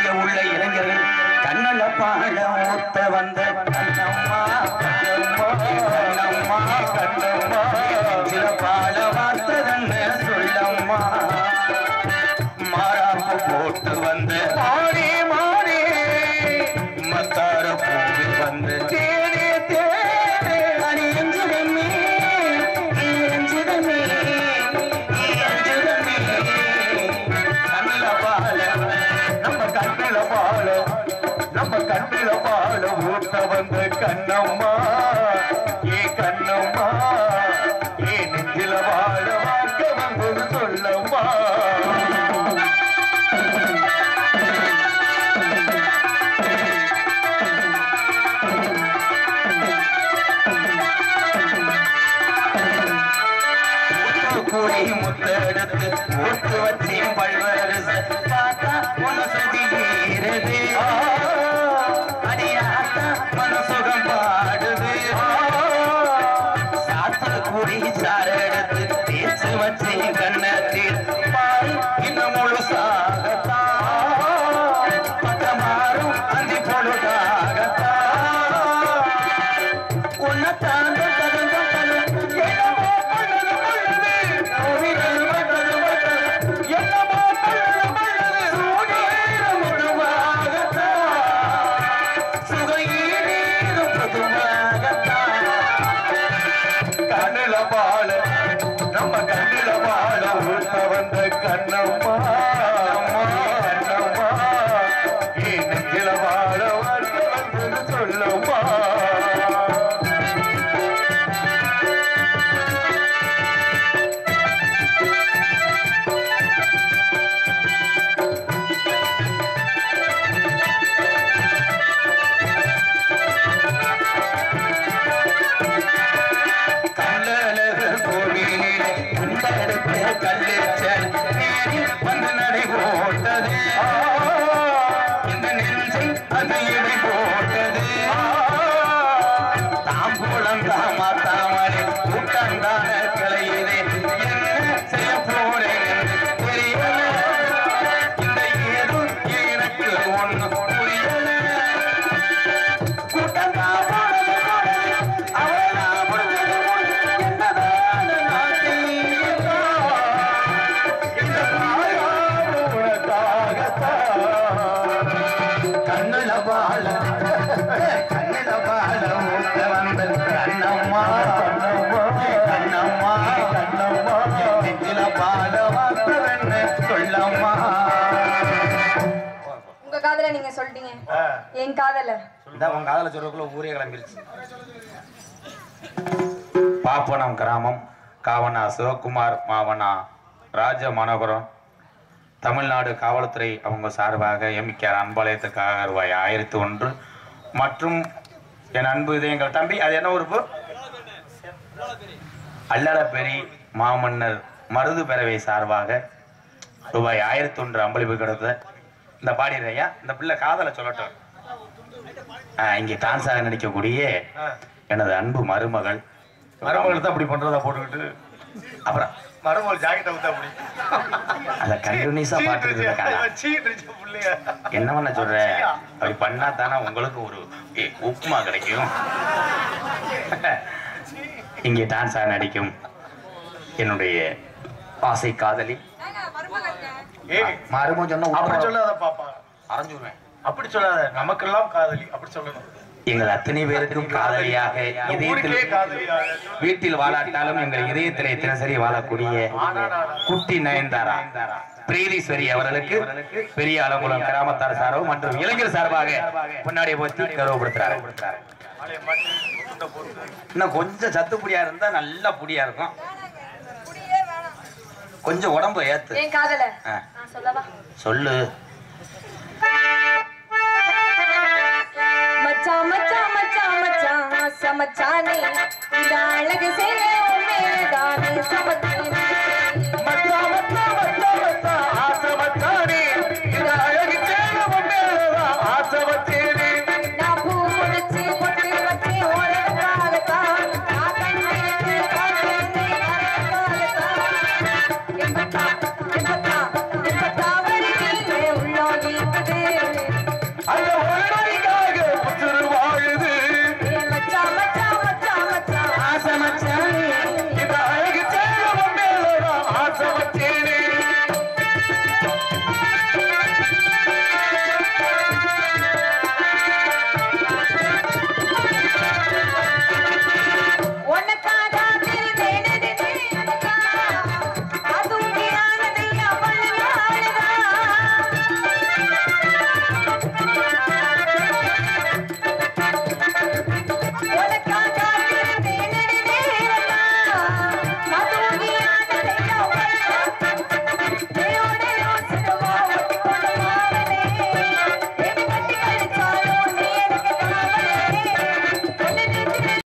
இங்க உள்ள இளைஞர்கள் கண்ணல பாட ஊத்த வந்த கண்ணம்மா கண்ணம்மா கண்ணம்மா கண்ணம்மா சில பாட வார்த்ததன்னு சொல்லம்மா மாறாப்பு போட்டு வந்த மாறி மாறி மத்தார பூவில் வந்து தேடி தேடி அடி எஞ்சுதமே எஞ்சுதமே எஞ்சுதமே கண்ணில பால நம்ம கண்ணில பால நம்ம கண்ணில பால ஊட்ட வந்த கண்ணம்மா ஏ கண்ணம்மா ஏ நெஞ்சில வாழ வாக்க வந்து சொல்லம்மா கூடி முத்தெடுத்து ஊத்து வச்சி பல்வரச பார்த்தா மனசதி வீரது அடியாத்தா மனசுகம் பாடுது சாத்த கூடி சாரெடுத்து தேச்சு வச்சி கண்ணத்தில் பாரு இன்னும் முழுசாகத்தான் பட்டமாறும் அந்தி பொழுதாகத்தான் உன்னை தாண்ட தகுந்த தகுந்த என்னமோ பண்ணுது பண்ணுது நோவிகள் மட்டது மட்டது என்னமோ பண்ணுது பண்ணுது சூரியன் முழுவாகத்தான் சுகையீரும் புதுவாகத்தான் கண்ணில பால நம்ம கண்ணில பால ஊட்ட வந்த கண்ணம்மா அம்மா, கண்ணம்மா ஏ நெஞ்சில வாழ வாழ்க்கை வந்தது சொல்லம்மா கல்லழகு கோவிலிலே கண்டெடுத்த கல்லிச்சல் நேரி வந்து நடை போட்டது இந்த நெஞ்சை அது இடை போட்டது தாம்பூலம் தாமா தாமரை கூட்டந்தான கலையிலே என்ன செய்ய போறேன் என்று தெரியல இந்த ஏதோ எனக்கு ஒண்ணு புரியல கூட்டந்தா போனது போனது அவளா முடிஞ்சது முடிஞ்சது என்னதான் நான் செய்யலாம் இந்த தாயார் உனக்காகத்தான் கண்ணுல பால கண்ணுல பால ஊட்ட வந்த கண்ணம்மா கண்ணம்மா கண்ணம்மா கண்ணம்மா நெஞ்சில பால வார்த்தை சொல்லம்மா உங்க காதல நீங்க சொல்லிட்டீங்க என் காதல இந்த உங்க காதல சொல்றதுக்குள்ள ஊரே கிளம்பிருச்சு பாப்பனம் கிராமம் காவனா சிவகுமார் மாவனா ராஜ மனோகரம் தமிழ்நாடு காவல்துறை அவங்க சார்பாக எம்மிக்கார் அன்பாலயத்துக்காக ரூபாய் ஆயிரத்தி ஒன்று மற்றும் என் அன்பு இது எங்கள் தம்பி அது என்ன உறுப்பு அல்லலப்பெரி மாமன்னர் மருது பேரவை சார்பாக ரூபாய் ஆயிரத்தி ஒன்று அம்பளிப்பு கிடைத்த இந்த பாடிடுறையா இந்த பிள்ளை காதலை சொல்லட்டும் ஆ, இங்கே டான்ஸாக நடிக்கக்கூடிய எனது அன்பு மருமகள் மருமகள் தான் அப்படி பண்றதா போட்டுக்கிட்டு அப்புறம் மருமகள் ஜாக்கெட்டை விட்டு அப்படி அதை கண்டினியூஸா பார்த்துட்டு இருக்காங்க சீட்டு பிள்ளைய என்ன பண்ண சொல்ற அப்படி பண்ணா தானே உங்களுக்கு ஒரு ஏ, உப்புமா கிடைக்கும் இங்கே டான்ஸா நடிக்கும் என்னுடைய ஆசை காதலி ஏய் மருமகன் சொன்னா அப்படி உப்புமா சொல்லாத பாப்பா அரைஞ்சுருவேன் அப்படி சொல்லாத நமக்கெல்லாம் காதலி அப்படி சொல்லணும் எங்கள் அத்தனை பேருக்கும் காதலியாக ஊருக்கே இதயத்தில் காதலியாக வீட்டில் வாழாட்டாலும் எங்கள் இதயத்திலே தினசரி வாழக்கூடிய குட்டி நயன்தாரா பிரீதீஸ்வரி அவர்களுக்கு பெரிய அலங்குளம் கிராமத்தார் சார்பு மற்றும் இளைஞர் சார்பாக முன்னாடி போச்சு கௌரவப்படுத்துறாரு ஆளைய மாட்டி துண்டை போட்டு இன்னும் கொஞ்சம் சத்து புடியா இருந்தா நல்ல புடியா இருக்கும் கொஞ்சம் உடம்பு ஏத்து என் காதல ஆ. நான் சொல்லவா சொல்லு மச்சான் மச்சான் மச்சான் மச்சான் சமச்சானே இந்த அழகு சேலை மேலதானே சமத்தேனே